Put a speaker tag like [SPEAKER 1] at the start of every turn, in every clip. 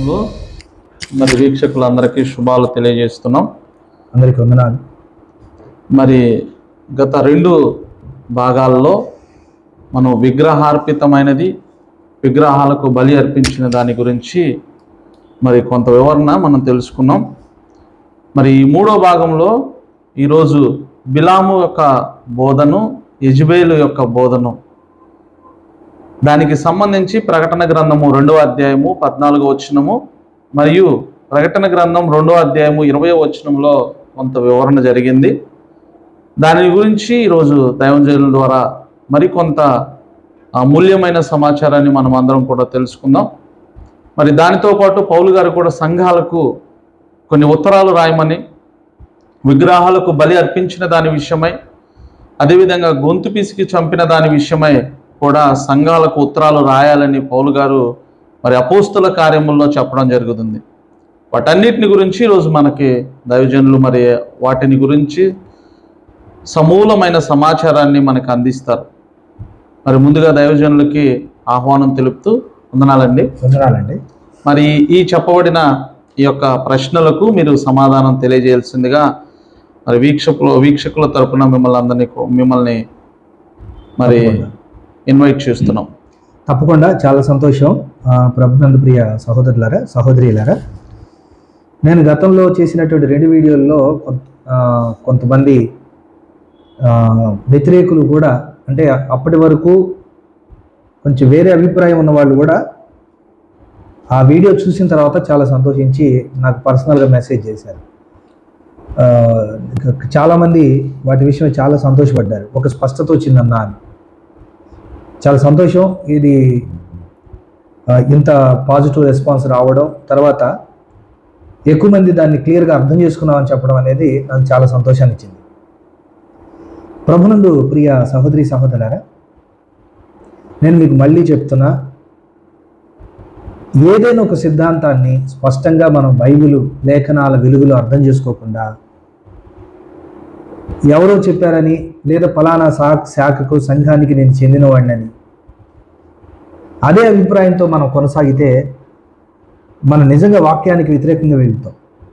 [SPEAKER 1] నామంలో మరి వీక్షకులందరికీ శుభాలు తెలియజేస్తున్నాం
[SPEAKER 2] అందరికీ వందనాలు
[SPEAKER 1] మరి గత రెండు భాగాల్లో మనం విగ్రహార్పితమైనది విగ్రహాలకు బలి అర్పించిన దాని గురించి మరి కొంత వివరణ మనం తెలుసుకున్నాం మరి ఈ మూడో భాగంలో ఈరోజు బిలాము యొక్క బోధను యజ్బేలు యొక్క బోధను దానికి సంబంధించి ప్రకటన గ్రంథము రెండవ అధ్యాయము పద్నాలుగో వచనము మరియు ప్రకటన గ్రంథం రెండవ అధ్యాయము ఇరవై వచనంలో కొంత వివరణ జరిగింది దాని గురించి ఈరోజు దైవజనుల ద్వారా మరికొంత అమూల్యమైన సమాచారాన్ని మనం అందరం కూడా తెలుసుకుందాం మరి దానితో పాటు పౌలు గారు కూడా సంఘాలకు కొన్ని ఉత్తరాలు రాయమని విగ్రహాలకు బలి అర్పించిన దాని విషయమై అదేవిధంగా గొంతు పిసికి చంపిన దాని విషయమై కూడా సంఘాలకు ఉత్తరాలు రాయాలని పౌలు గారు మరి అపోస్తుల కార్యముల్లో చెప్పడం జరుగుతుంది వాటన్నిటిని గురించి ఈరోజు మనకి దైవజనులు మరి వాటిని గురించి సమూలమైన సమాచారాన్ని మనకు అందిస్తారు మరి ముందుగా దైవజనులకి ఆహ్వానం తెలుపుతూ వందనాలండి
[SPEAKER 2] వందనాలండి
[SPEAKER 1] మరి ఈ చెప్పబడిన ఈ యొక్క ప్రశ్నలకు మీరు సమాధానం తెలియజేయాల్సిందిగా మరి వీక్షకులు వీక్షకుల తరపున మిమ్మల్ని అందరినీ కూ- మిమ్మల్ని మరి
[SPEAKER 2] తప్పకుండా.
[SPEAKER 1] ఇన్వైట్ చేస్తున్నాం
[SPEAKER 2] తప్పకుండా చాలా సంతోషం ఆ, ప్రభునందు ప్రియ సహోదరులారా సహోదరిలారా నేను గతంలో చేసినటువంటి రెండు వీడియోల్లో కొంత ఆ, కొంతమంది ఆ, వ్యతిరేకులు కూడా అంటే అప్పటి వరకు కొంచెం వేరే అభిప్రాయం ఉన్న వాళ్ళు కూడా ఆ వీడియో చూసిన తర్వాత చాలా సంతోషించి నాకు పర్సనల్గా మెసేజ్ చేశారు ఆ, చాలామంది వాటి విషయం చాలా సంతోషపడ్డారు ఒక స్పష్టత వచ్చిందన్నా అని చాలా సంతోషం ఇది ఆ, ఇంత పాజిటివ్ రెస్పాన్స్ రావడం తర్వాత ఎక్కువ మంది దాన్ని క్లియర్గా అర్థం చేసుకున్నామని చెప్పడం అనేది నాకు చాలా సంతోషాన్ని ఇచ్చింది ప్రభునందు ప్రియ సహోదరి సహోదరులారా నేను మీకు మళ్ళీ చెప్తున్నా ఏదైనా ఒక సిద్ధాంతాన్ని స్పష్టంగా మనం బైబిల్ లేఖనాల వెలుగులో అర్థం చేసుకోకుండా ఎవరో చెప్పారని లేదా ఫలానా శా శాఖకు సంఘానికి నేను చెందినవాడినని అదే అభిప్రాయంతో మనం కొనసాగితే మనం నిజంగా వాక్యానికి వ్యతిరేకంగా వెళ్తాం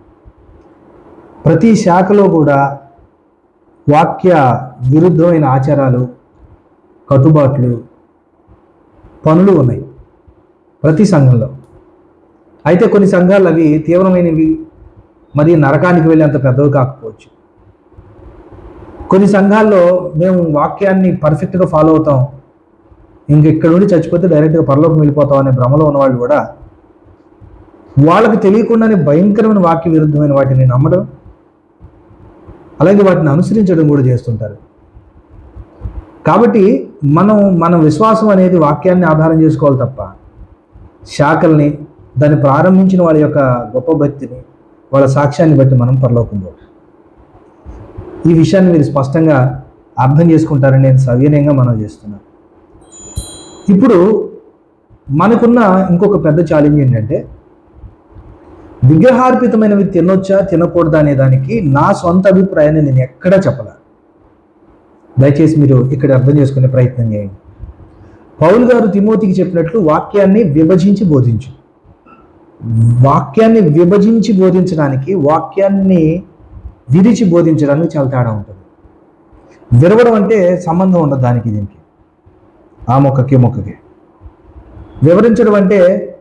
[SPEAKER 2] ప్రతి శాఖలో కూడా వాక్య విరుద్ధమైన ఆచారాలు కట్టుబాట్లు పనులు ఉన్నాయి ప్రతి సంఘంలో అయితే కొన్ని సంఘాలు అవి తీవ్రమైనవి మరి నరకానికి వెళ్ళేంత పెద్దవి కాకపోవచ్చు కొన్ని సంఘాల్లో మేము వాక్యాన్ని పర్ఫెక్ట్గా ఫాలో అవుతాం ఇంక ఇక్కడ నుండి చచ్చిపోతే డైరెక్ట్గా పరలోకం వెళ్ళిపోతాం అనే భ్రమలో ఉన్నవాళ్ళు కూడా వాళ్ళకి తెలియకుండానే భయంకరమైన వాక్య విరుద్ధమైన వాటిని నమ్మడం అలాగే వాటిని అనుసరించడం కూడా చేస్తుంటారు కాబట్టి మనం మన విశ్వాసం అనేది వాక్యాన్ని ఆధారం చేసుకోవాలి తప్ప శాఖల్ని దాన్ని ప్రారంభించిన వాళ్ళ యొక్క గొప్ప భక్తిని వాళ్ళ సాక్ష్యాన్ని బట్టి మనం పరలోకం పోవాలి ఈ విషయాన్ని మీరు స్పష్టంగా అర్థం చేసుకుంటారని నేను సవినయంగా మనం చేస్తున్నాను ఇప్పుడు మనకున్న ఇంకొక పెద్ద ఛాలెంజ్ ఏంటంటే విగ్రహార్పితమైనవి తినొచ్చా తినకూడదా అనే దానికి నా సొంత అభిప్రాయాన్ని నేను ఎక్కడా చెప్పలే దయచేసి మీరు ఇక్కడ అర్థం చేసుకునే ప్రయత్నం చేయండి పౌలు గారు తిమోతికి చెప్పినట్లు వాక్యాన్ని విభజించి బోధించు వాక్యాన్ని విభజించి బోధించడానికి వాక్యాన్ని విరిచి బోధించడానికి చాలా తేడా ఉంటుంది విరవడం అంటే సంబంధం ఉండదు దానికి దీనికి ఆ మొక్కకి మొక్కకి వివరించడం అంటే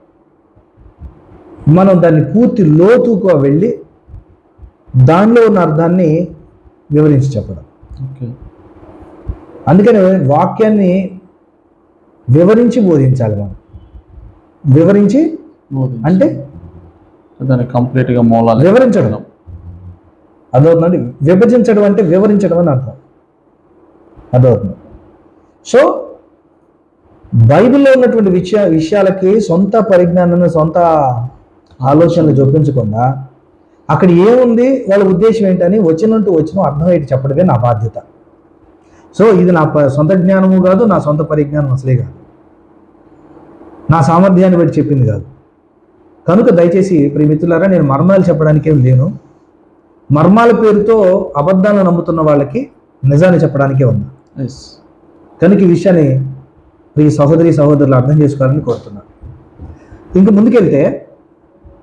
[SPEAKER 2] మనం దాన్ని పూర్తి లోతుగా వెళ్ళి దానిలో ఉన్న అర్థాన్ని వివరించి చెప్పడం
[SPEAKER 1] ఓకే
[SPEAKER 2] అందుకని వాక్యాన్ని వివరించి బోధించాలి మనం వివరించి అంటే
[SPEAKER 1] దాన్ని కంప్లీట్గా మూలాలు
[SPEAKER 2] వివరించడం అదవుతుందండి విభజించడం అంటే వివరించడం అని అర్థం అదవుతుంది సో బైబిల్లో ఉన్నటువంటి విషయ విషయాలకి సొంత పరిజ్ఞానాన్ని సొంత ఆలోచనలు చూపించకుండా అక్కడ ఏముంది వాళ్ళ ఉద్దేశం ఏంటని వచ్చినట్టు వచ్చిన అర్థమయ్యేటి చెప్పడమే నా బాధ్యత సో ఇది నా ప- సొంత జ్ఞానము కాదు నా సొంత పరిజ్ఞానం అసలే కాదు నా సామర్థ్యాన్ని బట్టి చెప్పింది కాదు కనుక దయచేసి ప్రియమిత్రులారా నేను మర్మాలు చెప్పడానికి ఏం లేను మర్మాల పేరుతో అబద్ధాలను నమ్ముతున్న వాళ్ళకి నిజాన్ని చెప్పడానికే ఉన్నా
[SPEAKER 1] ఎస్
[SPEAKER 2] కనుక ఈ విషయాన్ని ఈ సహోదరి సహోదరులు అర్థం చేసుకోవాలని కోరుతున్నాను ఇంక ముందుకెళ్తే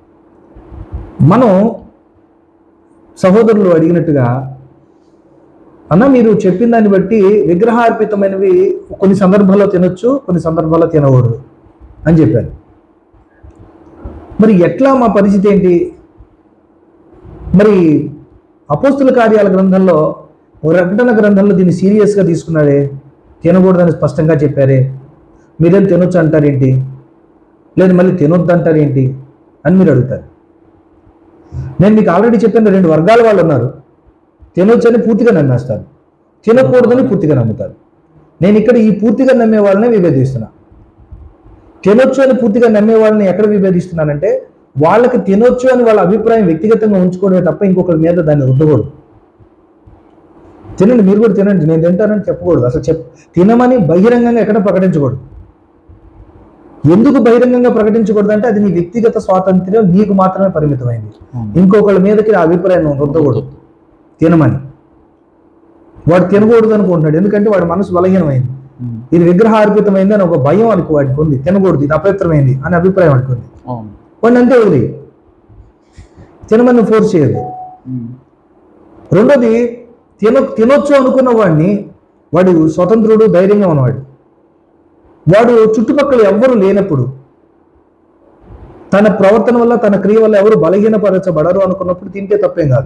[SPEAKER 2] మనం సహోదరులు అడిగినట్టుగా అన్న మీరు చెప్పిన దాన్ని బట్టి విగ్రహార్పితమైనవి కొన్ని సందర్భాల్లో తినొచ్చు కొన్ని సందర్భాల్లో తినకూడదు అని చెప్పారు మరి ఎట్లా మా పరిస్థితి ఏంటి మరి అపోస్తుల కార్యాల గ్రంథంలో ఓ ప్రకటన గ్రంథంలో దీన్ని సీరియస్గా తీసుకున్నారే తినకూడదని స్పష్టంగా చెప్పారే మీరేం తినొచ్చు అంటారేంటి లేదు మళ్ళీ తినొద్దు అంటారేంటి అని మీరు అడుగుతారు నేను మీకు ఆల్రెడీ చెప్పిన రెండు వర్గాల వాళ్ళు ఉన్నారు తినొచ్చని పూర్తిగా నమ్మేస్తారు తినకూడదని పూర్తిగా నమ్ముతారు నేను ఇక్కడ ఈ పూర్తిగా నమ్మే వాళ్ళని విభేదిస్తున్నా తినొచ్చు అని పూర్తిగా నమ్మే వాళ్ళని ఎక్కడ విభేదిస్తున్నానంటే వాళ్ళకి తినొచ్చు అని వాళ్ళ అభిప్రాయం వ్యక్తిగతంగా ఉంచుకోవడమే తప్ప ఇంకొకరి మీద దాన్ని రుద్దకూడదు తినండి మీరు కూడా తినండి నేను తింటానని చెప్పకూడదు అసలు చెప్ తినమని బహిరంగంగా ఎక్కడ ప్రకటించకూడదు ఎందుకు బహిరంగంగా ప్రకటించకూడదు అంటే అది నీ వ్యక్తిగత స్వాతంత్ర్యం నీకు మాత్రమే పరిమితమైంది ఇంకొకళ్ళ మీదకి ఆ అభిప్రాయం నువ్వు రుద్దకూడదు తినమని వాడు తినకూడదు అనుకుంటున్నాడు ఎందుకంటే వాడి మనసు బలహీనమైంది
[SPEAKER 1] ఉమ్.
[SPEAKER 2] ఇది విగ్రహార్పితమైంది అని ఒక భయం అనుకో వాడికి ఉంది తినకూడదు ఇది అపవిత్రమైంది అని అభిప్రాయం అనుకుంది
[SPEAKER 1] అవును
[SPEAKER 2] వాడిని అంతే వదిలి తినమని ఫోర్స్ చేయదు
[SPEAKER 1] ఉమ్.
[SPEAKER 2] రెండోది తిన తినొచ్చు అనుకున్న వాడిని వాడు స్వతంత్రుడు ధైర్యంగా ఉన్నవాడు వాడు చుట్టుపక్కల ఎవ్వరు లేనప్పుడు తన ప్రవర్తన వల్ల తన క్రియ వల్ల ఎవరు బలహీనపరచబడరు అనుకున్నప్పుడు తింటే తప్పేం కాదు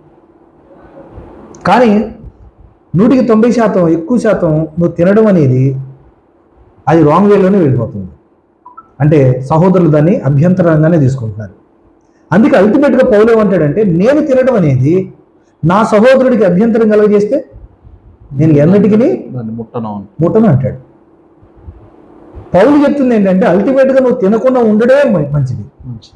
[SPEAKER 2] కానీ నూటికి తొంభై శాతం ఎక్కువ శాతం నువ్వు తినడం అనేది అది రాంగ్ వేలోనే వెళ్ళిపోతుంది అంటే సహోదరులు దాన్ని అభ్యంతరంగానే తీసుకుంటున్నారు అందుకే అల్టిమేట్గా పౌలు ఏమంటాడంటే నేను తినడం అనేది నా సహోదరుడికి అభ్యంతరం కలగజేస్తే నేను ఎన్నటికి
[SPEAKER 1] దాన్ని ముట్టను అవును
[SPEAKER 2] ముట్టను అంటాడు పౌలు చెప్తుంది ఏంటంటే అల్టిమేట్గా నువ్వు తినకుండా ఉండడమే మ- మంచిది
[SPEAKER 1] మంచిది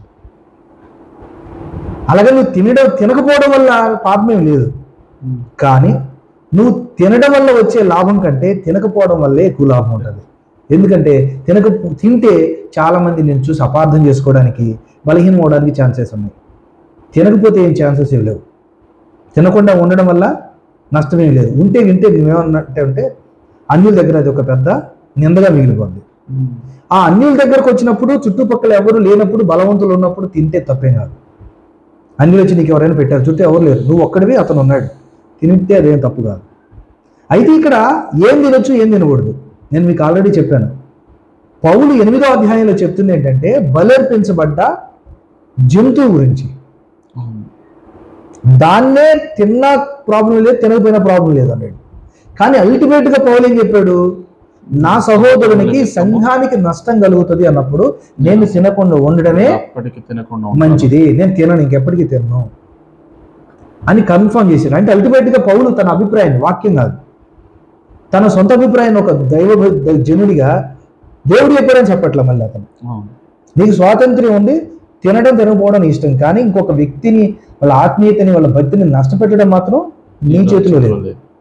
[SPEAKER 2] అలాగే నువ్వు తినడం తినకపోవడం వల్ల పాపమేం లేదు
[SPEAKER 1] ఉమ్.
[SPEAKER 2] కానీ నువ్వు తినడం వల్ల వచ్చే లాభం కంటే తినకపోవడం వల్లే ఎక్కువ లాభం ఉంటుంది ఎందుకంటే తినక తింటే చాలా మంది నేను చూసి అపార్థం చేసుకోవడానికి బలహీనం అవడానికి ఛాన్సెస్ ఉన్నాయి తినకపోతే ఏం ఛాన్సెస్ ఏం లేవు తినకుండా ఉండడం వల్ల నష్టమేం లేదు ఉంటే వింటే మేమన్నట్టే ఉంటే అన్యుల దగ్గర అది ఒక పెద్ద నిందగా మిగిలిపోద్ది
[SPEAKER 1] ఉమ్.
[SPEAKER 2] ఆ అన్యుల దగ్గరకు వచ్చినప్పుడు చుట్టుపక్కల ఎవరు లేనప్పుడు బలవంతులు ఉన్నప్పుడు తింటే తప్పేం కాదు అన్యులు వచ్చి నీకు ఎవరైనా పెట్టారు చుట్టూ ఎవరు లేరు నువ్వు ఒక్కడివి అతను ఉన్నాడు తినితే అదేం తప్పు కాదు అయితే ఇక్కడ ఏం తినొచ్చు ఏం తినకూడదు నేను మీకు ఆల్రెడీ చెప్పాను పౌలు ఎనిమిదో అధ్యాయంలో చెప్తుంది ఏంటంటే బలర్పించబడ్డ జంతువు గురించి
[SPEAKER 1] అవును
[SPEAKER 2] దాన్నే తిన్న ప్రాబ్లం లేదు తినకపోయినా ప్రాబ్లం లేదు అన్నాడు కానీ అల్టిమేట్ గా పౌలు ఏం చెప్పాడు నా సహోదరునికి సంఘానికి నష్టం కలుగుతుంది అన్నప్పుడు నేను తినకుండా ఉండడమే
[SPEAKER 1] అప్పటికి తినకుండా ఉంటాను.
[SPEAKER 2] మంచిది నేను తినను ఇంకెప్పటికీ తినను అని కన్ఫర్మ్ చేశాడు అంటే అల్టిమేట్ గా పౌలు తన అభిప్రాయం వాక్యం కాదు తన సొంత అభిప్రాయం ఒక దైవ జనుడిగా దేవుడు చెప్పాడని చెప్పట్లే మళ్ళీ అతను
[SPEAKER 1] అవును
[SPEAKER 2] నీకు స్వాతంత్ర్యం ఉంది తినడం తినకపోవడం నీ ఇష్టం కానీ ఇంకొక వ్యక్తిని వాళ్ళ ఆత్మీయతని వాళ్ళ భక్తిని నష్టపెట్టడం మాత్రం నీ చేతిలో లేదు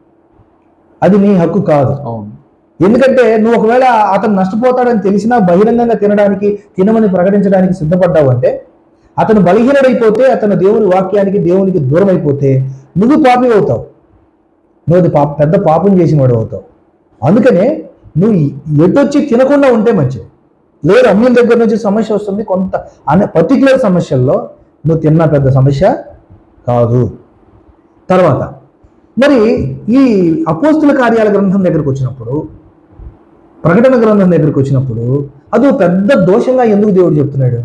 [SPEAKER 2] అది నీ హక్కు కాదు
[SPEAKER 1] అవును
[SPEAKER 2] ఎందుకంటే నువ్వు ఒకవేళ అతను నష్టపోతాడని తెలిసినా బహిరంగంగా తినడానికి తినమని ప్రకటించడానికి సిద్ధపడ్డావు అంటే అతను బలహీనుడైపోతే అతను దేవుని వాక్యానికి దేవునికి దూరం అయిపోతే నువ్వు పాపి అవుతావు నువ్వు అది పాప పెద్ద పాపం చేసిన వాడు అవుతావు అందుకనే నువ్వు ఎటొచ్చి తినకుండా ఉంటే మంచిది లేదు అమ్ముల దగ్గర నుంచి సమస్య వస్తుంది కొంత అనే పర్టికులర్ సమస్యల్లో నువ్వు తిన్న పెద్ద సమస్య కాదు తర్వాత మరి ఈ అపోస్తుల కార్యాల గ్రంథం దగ్గరకు వచ్చినప్పుడు ప్రకటన గ్రంథం దగ్గరకు వచ్చినప్పుడు అది ఒక పెద్ద దోషంగా ఎందుకు దేవుడు చెప్తున్నాడు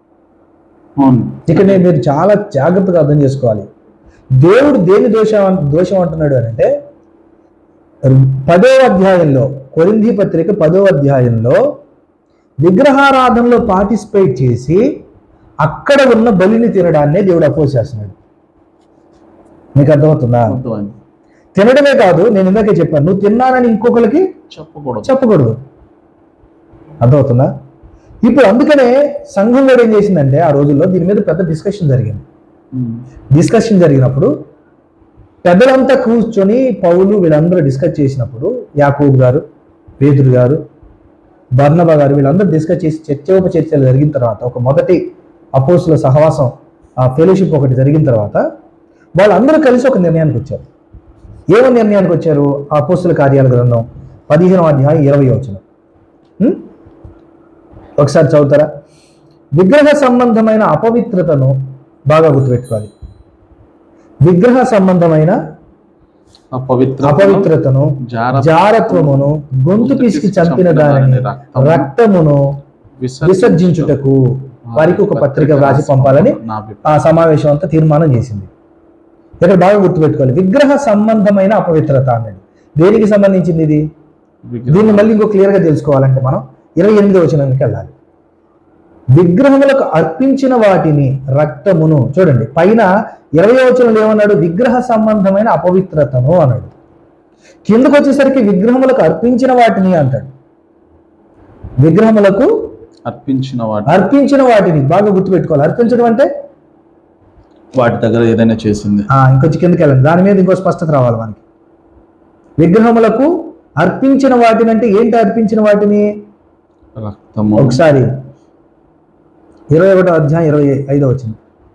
[SPEAKER 1] అవును
[SPEAKER 2] ఇక్కడ నేను మీరు చాలా జాగ్రత్తగా అర్థం చేసుకోవాలి దేవుడు దేని దోషం దోషం అంటున్నాడు అని అంటే పదో అధ్యాయంలో కొరింథీ పత్రిక పదో అధ్యాయంలో విగ్రహారాధనలో పార్టిసిపేట్ చేసి అక్కడ ఉన్న బలిని తినడాన్నే దేవుడు అపోజ్ చేస్తున్నాడు మీకు అర్థమవుతుందా
[SPEAKER 1] అర్థమైంది.
[SPEAKER 2] తినడమే కాదు నేను ఇందాకే చెప్పాను నువ్వు తిన్నానని ఇంకొకరికి
[SPEAKER 1] చెప్పకూడదు
[SPEAKER 2] చెప్పకూడదు అర్థమవుతుందా ఇప్పుడు అందుకనే సంఘం కూడా ఏం చేసిందంటే ఆ రోజుల్లో దీని మీద పెద్ద డిస్కషన్ జరిగింది
[SPEAKER 1] ఉమ్.
[SPEAKER 2] డిస్కషన్ జరిగినప్పుడు పెద్దలంతా కూర్చొని పౌలు వీళ్ళందరూ డిస్కస్ చేసినప్పుడు యాకూబ్ గారు పేదురు గారు బర్నబా గారు వీళ్ళందరూ డిస్కస్ చేసి చర్చోప చర్చలు జరిగిన తర్వాత ఒక మొదటి అపోసుల సహవాసం ఆ ఫెలోషిప్ ఒకటి జరిగిన తర్వాత వాళ్ళందరూ కలిసి ఒక నిర్ణయానికి వచ్చారు ఏమో నిర్ణయానికి వచ్చారు ఆ అపోస్తుల కార్యాల గ్రంథం పదిహేనవ అధ్యాయం ఇరవై వచ్చిన ఒకసారి చదువుతారా విగ్రహ సంబంధమైన అపవిత్రతను బాగా గుర్తుపెట్టుకోవాలి విగ్రహ సంబంధమైన
[SPEAKER 1] అపవిత్ర
[SPEAKER 2] అపవిత్రతను
[SPEAKER 1] జార-
[SPEAKER 2] జారత్వమును గొంతు పిసికి చంపిన దానిని రక్తమును విసర్జించుటకు వారికి ఒక పత్రిక వ్రాసి పంపాలని
[SPEAKER 1] నా అభిప్రాయం.
[SPEAKER 2] ఆ సమావేశం అంతా తీర్మానం చేసింది ఇక్కడ బాగా గుర్తుపెట్టుకోవాలి విగ్రహ సంబంధమైన అపవిత్రత అన్నది దేనికి సంబంధించింది ఇది
[SPEAKER 1] విగ్రహం.
[SPEAKER 2] దీన్ని మళ్ళీ ఇంకో క్లియర్ గా తెలుసుకోవాలంటే మనం ఇరవై ఎనిమిది వచనానికి వెళ్ళాలి విగ్రహములకు అర్పించిన వాటిని రక్తమును చూడండి పైన ఇరవై వచనంలో ఏమన్నాడు విగ్రహ సంబంధమైన అపవిత్రతను అన్నాడు కిందకు వచ్చేసరికి విగ్రహములకు అర్పించిన వాటిని అంటాడు విగ్రహములకు
[SPEAKER 1] అర్పించిన వాటి
[SPEAKER 2] అర్పించిన వాటిని బాగా గుర్తుపెట్టుకోవాలి అర్పించడం అంటే
[SPEAKER 1] వాటి దగ్గర ఏదైనా చేసింది
[SPEAKER 2] ఆ, ఇంకొంచెం కిందకి వెళ్ళండి దాని మీద ఇంకో స్పష్టత రావాలి మనకి విగ్రహములకు అర్పించిన వాటిని అంటే ఏంటి అర్పించిన వాటిని
[SPEAKER 1] రక్తము
[SPEAKER 2] ఒకసారి ఇరవై ఒకటో అధ్యాయం ఇరవై ఐదో వచ్చింది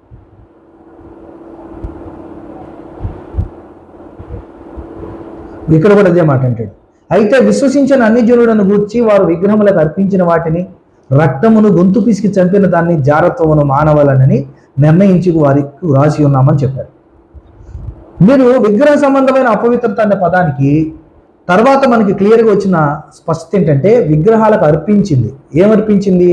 [SPEAKER 2] ఇక్కడ కూడా అదే మాట అంటాడు అయితే విశ్వసించిన అన్ని జనులను గూర్చి వారు విగ్రహములకు అర్పించిన వాటిని రక్తమును గొంతు పిసికి చంపిన దాన్ని జారత్వమును మానవాలనని నిర్ణయించి వారికి రాసి ఉన్నామని చెప్పారు మీరు విగ్రహ సంబంధమైన అపవిత్రత అనే పదానికి తర్వాత మనకి క్లియర్గా వచ్చిన స్పష్టత ఏంటంటే విగ్రహాలకు అర్పించింది ఏమర్పించింది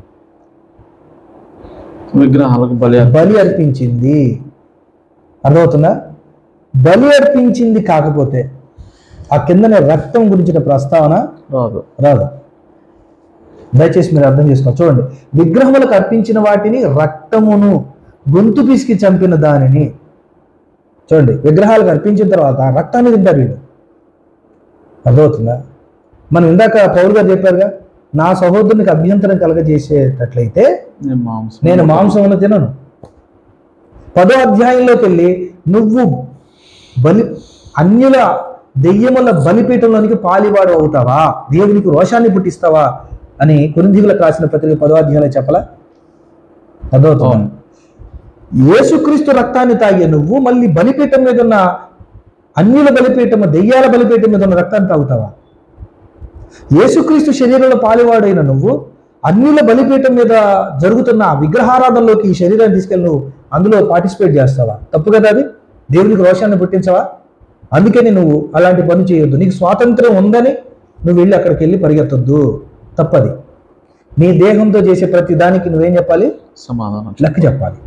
[SPEAKER 1] విగ్రహాలకు బలి అర్ప-
[SPEAKER 2] బలి అర్పించింది అర్థమవుతుందా బలి అర్పించింది కాకపోతే ఆ కిందనే రక్తం గురించిన ప్రస్తావన
[SPEAKER 1] రాదు
[SPEAKER 2] రాదు దయచేసి మీరు అర్థం చేసుకోవాలి చూడండి విగ్రహములకు అర్పించిన వాటిని రక్తమును గొంతు పిసికి చంపిన దానిని చూడండి విగ్రహాలకు అర్పించిన తర్వాత ఆ రక్తాన్ని తింటారు వీళ్ళు అర్థమవుతుందా మనం ఇందాక పౌరు గారు చెప్పారుగా నా సహోదరునికి అభ్యంతరం కలగజేసేటట్లయితే
[SPEAKER 1] నేను మాంసం
[SPEAKER 2] నేను మాంసమును తినను పదో అధ్యాయంలోకి వెళ్ళి నువ్వు బలి అన్యుల దెయ్యముల బలిపీఠంలోనికి పాలివాడు అవుతావా దేవునికి రోషాన్ని పుట్టిస్తావా అని కొరింథీయులకు రాసిన పత్రిక పదో అధ్యాయంలో చెప్పలా అదవుతుంది
[SPEAKER 1] అవును.
[SPEAKER 2] యేసుక్రీస్తు రక్తాన్ని తాగే నువ్వు మళ్ళీ బలిపీఠం మీద ఉన్న అన్యుల బలిపీఠం దెయ్యాల బలిపీఠం మీద ఉన్న రక్తాన్ని తాగుతావా యేసుక్రీస్తు శరీరంలో పాలివాడైన నువ్వు అన్యుల బలిపీఠం మీద జరుగుతున్న ఆ విగ్రహారాధనలోకి ఈ శరీరాన్ని తీసుకెళ్ళి నువ్వు అందులో పార్టిసిపేట్ చేస్తావా తప్పు కదా అది దేవునికి రోషాన్ని పుట్టించవా అందుకని నువ్వు అలాంటి పని చేయొద్దు నీకు స్వాతంత్రం ఉందని నువ్వు వెళ్ళి అక్కడికి వెళ్ళి పరిగెత్తొద్దు తప్పది నీ దేహంతో చేసే ప్రతి దానికి నువ్వేం చెప్పాలి
[SPEAKER 1] సమాధానం
[SPEAKER 2] లెక్క చెప్పాలి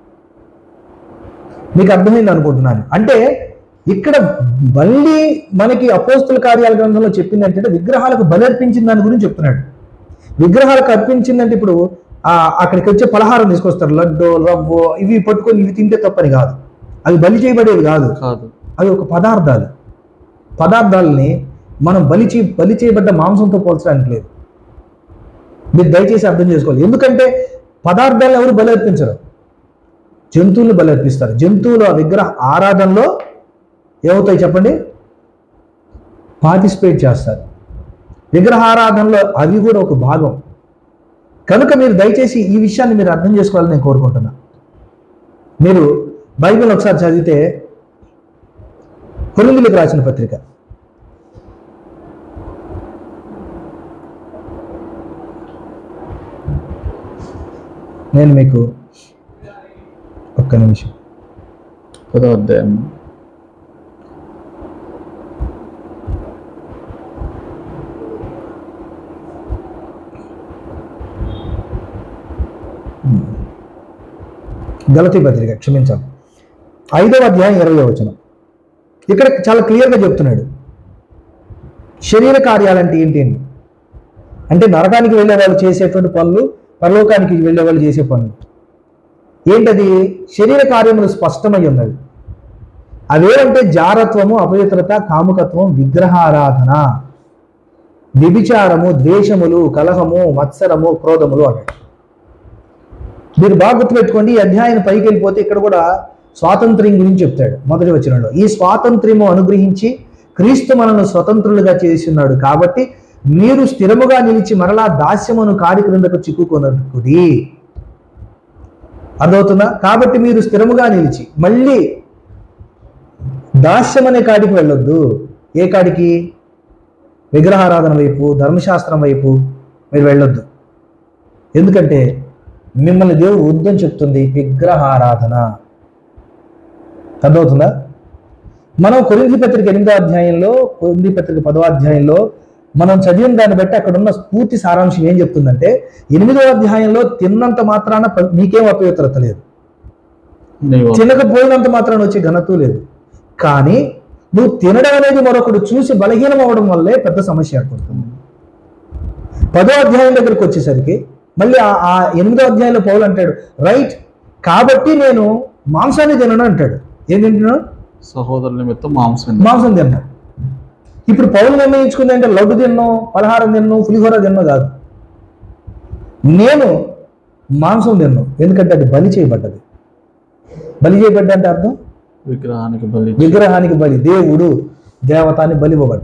[SPEAKER 2] మీకు అర్థమైంది అనుకుంటున్నాను అంటే ఇక్కడ మళ్ళీ మనకి అపోస్తుల కార్యాల గ్రంథంలో చెప్పింది ఏంటంటే విగ్రహాలకు బలి అర్పించిన దాని గురించి చెప్తున్నాడు విగ్రహాలకు అర్పించిందంటే ఇప్పుడు ఆ అక్కడికి వచ్చే పలహారం తీసుకొస్తారు లడ్డు రవ్వు ఇవి పట్టుకొని ఇవి తింటే తప్పని కాదు అవి బలి చేయబడేవి కాదు
[SPEAKER 1] కాదు
[SPEAKER 2] అవి ఒక పదార్థాలు పదార్థాలని మనం బలి చే బలి చేయబడ్డ మాంసంతో పోల్చడానికి లేదు మీరు దయచేసి అర్థం చేసుకోవాలి ఎందుకంటే పదార్థాలను ఎవరు బలి అర్పించరు జంతువులు బలి అర్పిస్తారు జంతువులు ఆ విగ్రహ ఆరాధనలో ఏమవుతాయి చెప్పండి పార్టిసిపేట్ చేస్తారు విగ్రహారాధనలో అవి కూడా ఒక భాగం కనుక మీరు దయచేసి ఈ విషయాన్ని మీరు అర్థం చేసుకోవాలని నేను కోరుకుంటున్నా మీరు బైబిల్ ఒకసారి చదివితే కొరిందులకు రాసిన పత్రిక నేను మీకు ఒక్క నిమిషం
[SPEAKER 1] పదో అధ్యాయం
[SPEAKER 2] గలతీ పత్రిక క్షమించాలి ఐదవ అధ్యాయం ఇరవై వచనం ఇక్కడ చాలా క్లియర్గా చెప్తున్నాడు శరీర కార్యాలంటే ఏంటి అని అంటే నరకానికి వెళ్ళే వాళ్ళు చేసేటువంటి పనులు పరలోకానికి వెళ్ళే వాళ్ళు చేసే పనులు ఏంటది శరీర కార్యములు స్పష్టమై ఉన్నవి అవేంటే జారత్వము అపవిత్రత కాముకత్వం విగ్రహారాధన వ్యభిచారము ద్వేషములు కలహము మత్సరము క్రోధములు అన్నాడు మీరు బాగా గుర్తుపెట్టుకోండి ఈ అధ్యాయం పైకి వెళ్ళిపోతే ఇక్కడ కూడా స్వాతంత్ర్యం గురించి చెప్తాడు మొదటి వచనంలో ఈ స్వాతంత్ర్యము అనుగ్రహించి క్రీస్తు మనల్ని స్వతంత్రులుగా చేస్తున్నాడు కాబట్టి మీరు స్థిరముగా నిలిచి మరలా దాస్యమును కాడి క్రిందకు చిక్కుకొనకుడి అర్థమవుతుందా కాబట్టి మీరు స్థిరముగా నిలిచి మళ్ళీ దాస్యం అనే కాడికి వెళ్ళొద్దు ఏ కాడికి విగ్రహారాధన వైపు ధర్మశాస్త్రం వైపు మీరు వెళ్ళొద్దు ఎందుకంటే మిమ్మల్ని దేవుడు వద్దని చెప్తుంది విగ్రహారాధన అర్థమవుతుందా మనం కొరింథీ పత్రిక ఎనిమిదో అధ్యాయంలో కొరింథీ పత్రిక పదో అధ్యాయంలో మనం చదివిన దాన్ని బట్టి అక్కడ ఉన్న పూర్తి సారాంశం ఏం చెప్తుందంటే ఎనిమిదో అధ్యాయంలో తిన్నంత మాత్రాన ప- నీకేం అపవిత్రత లేదు
[SPEAKER 1] నీవు
[SPEAKER 2] తినకపోయినంత మాత్రాన వచ్చే ఘనత లేదు కానీ నువ్వు తినడం అనేది మరొకడు చూసి బలహీనం అవడం వల్లే పెద్ద సమస్య ఏర్పడుతుంది పదో అధ్యాయం దగ్గరికి వచ్చేసరికి మళ్ళీ ఆ- ఆ ఎనిమిదో అధ్యాయంలో పౌలు అంటాడు రైట్ కాబట్టి నేను మాంసాన్ని తినను అంటాడు ఏం తింటున్నాడు
[SPEAKER 1] సహోదరుల నిమిత్తం మాంసం
[SPEAKER 2] మాంసం తిన్నా ఇప్పుడు పౌలు నిర్ణయించుకుంది అంటే లడ్డు తిన్నాం పలహారం తిన్నాం పులిహోర తిన్నాం కాదు నేను మాంసం తిన్నాను ఎందుకంటే అది బలి చేయబడ్డది బలి చేయబడ్డ అంటే అర్థం
[SPEAKER 1] విగ్రహానికి బలి
[SPEAKER 2] విగ్రహానికి బలి దేవుడు దేవతాన్ని బలి ఇవ్వబడ్డాడు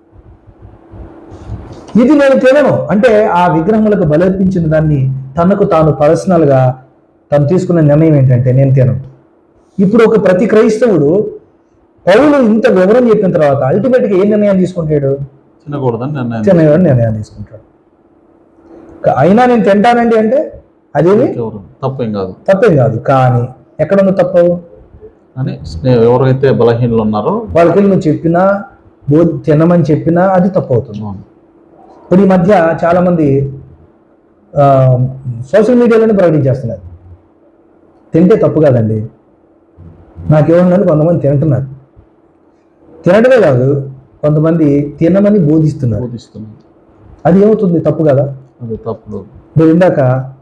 [SPEAKER 2] ఇది నేను తినను అంటే ఆ విగ్రహములకు బలర్పించిన దాన్ని తనకు తాను పర్సనల్గా తను తీసుకున్న నిర్ణయం ఏంటంటే నేను తినను ఇప్పుడు ఒక ప్రతి క్రైస్తవుడు పౌలు ఇంత వివరం చెప్పిన తర్వాత అల్టిమేట్గా ఏ నిర్ణయం తీసుకుంటాడు
[SPEAKER 1] తినకూడదని నిర్ణయం
[SPEAKER 2] తినని నిర్ణయం తీసుకుంటాడు క- అయినా నేను తింటానండి అంటే అదేమి
[SPEAKER 1] ఎవరు తప్పేం కాదు
[SPEAKER 2] తప్పేం కాదు కానీ ఎక్కడ ఉంది తప్పు
[SPEAKER 1] అని స్నే- ఎవరైతే బలహీనలు ఉన్నారో
[SPEAKER 2] వాళ్ళకి వెళ్ళి నువ్వు చెప్పినా బో తినమని చెప్పినా అది తప్పు అవుతుంది
[SPEAKER 1] అవును.
[SPEAKER 2] ఇప్పుడు ఈ మధ్య చాలామంది ఆ, సోషల్ మీడియాలోనే ప్రకటించేస్తున్నారు తింటే తప్పు కాదండి నాకేమన్నాను కొంతమంది తింటున్నారు తినడమే కాదు కొంతమంది తినమని బోధిస్తున్నారు
[SPEAKER 1] బోధిస్తున్నాను
[SPEAKER 2] అది ఏమవుతుంది తప్పు కదా
[SPEAKER 1] అది తప్పుడు
[SPEAKER 2] మీరు ఇందాక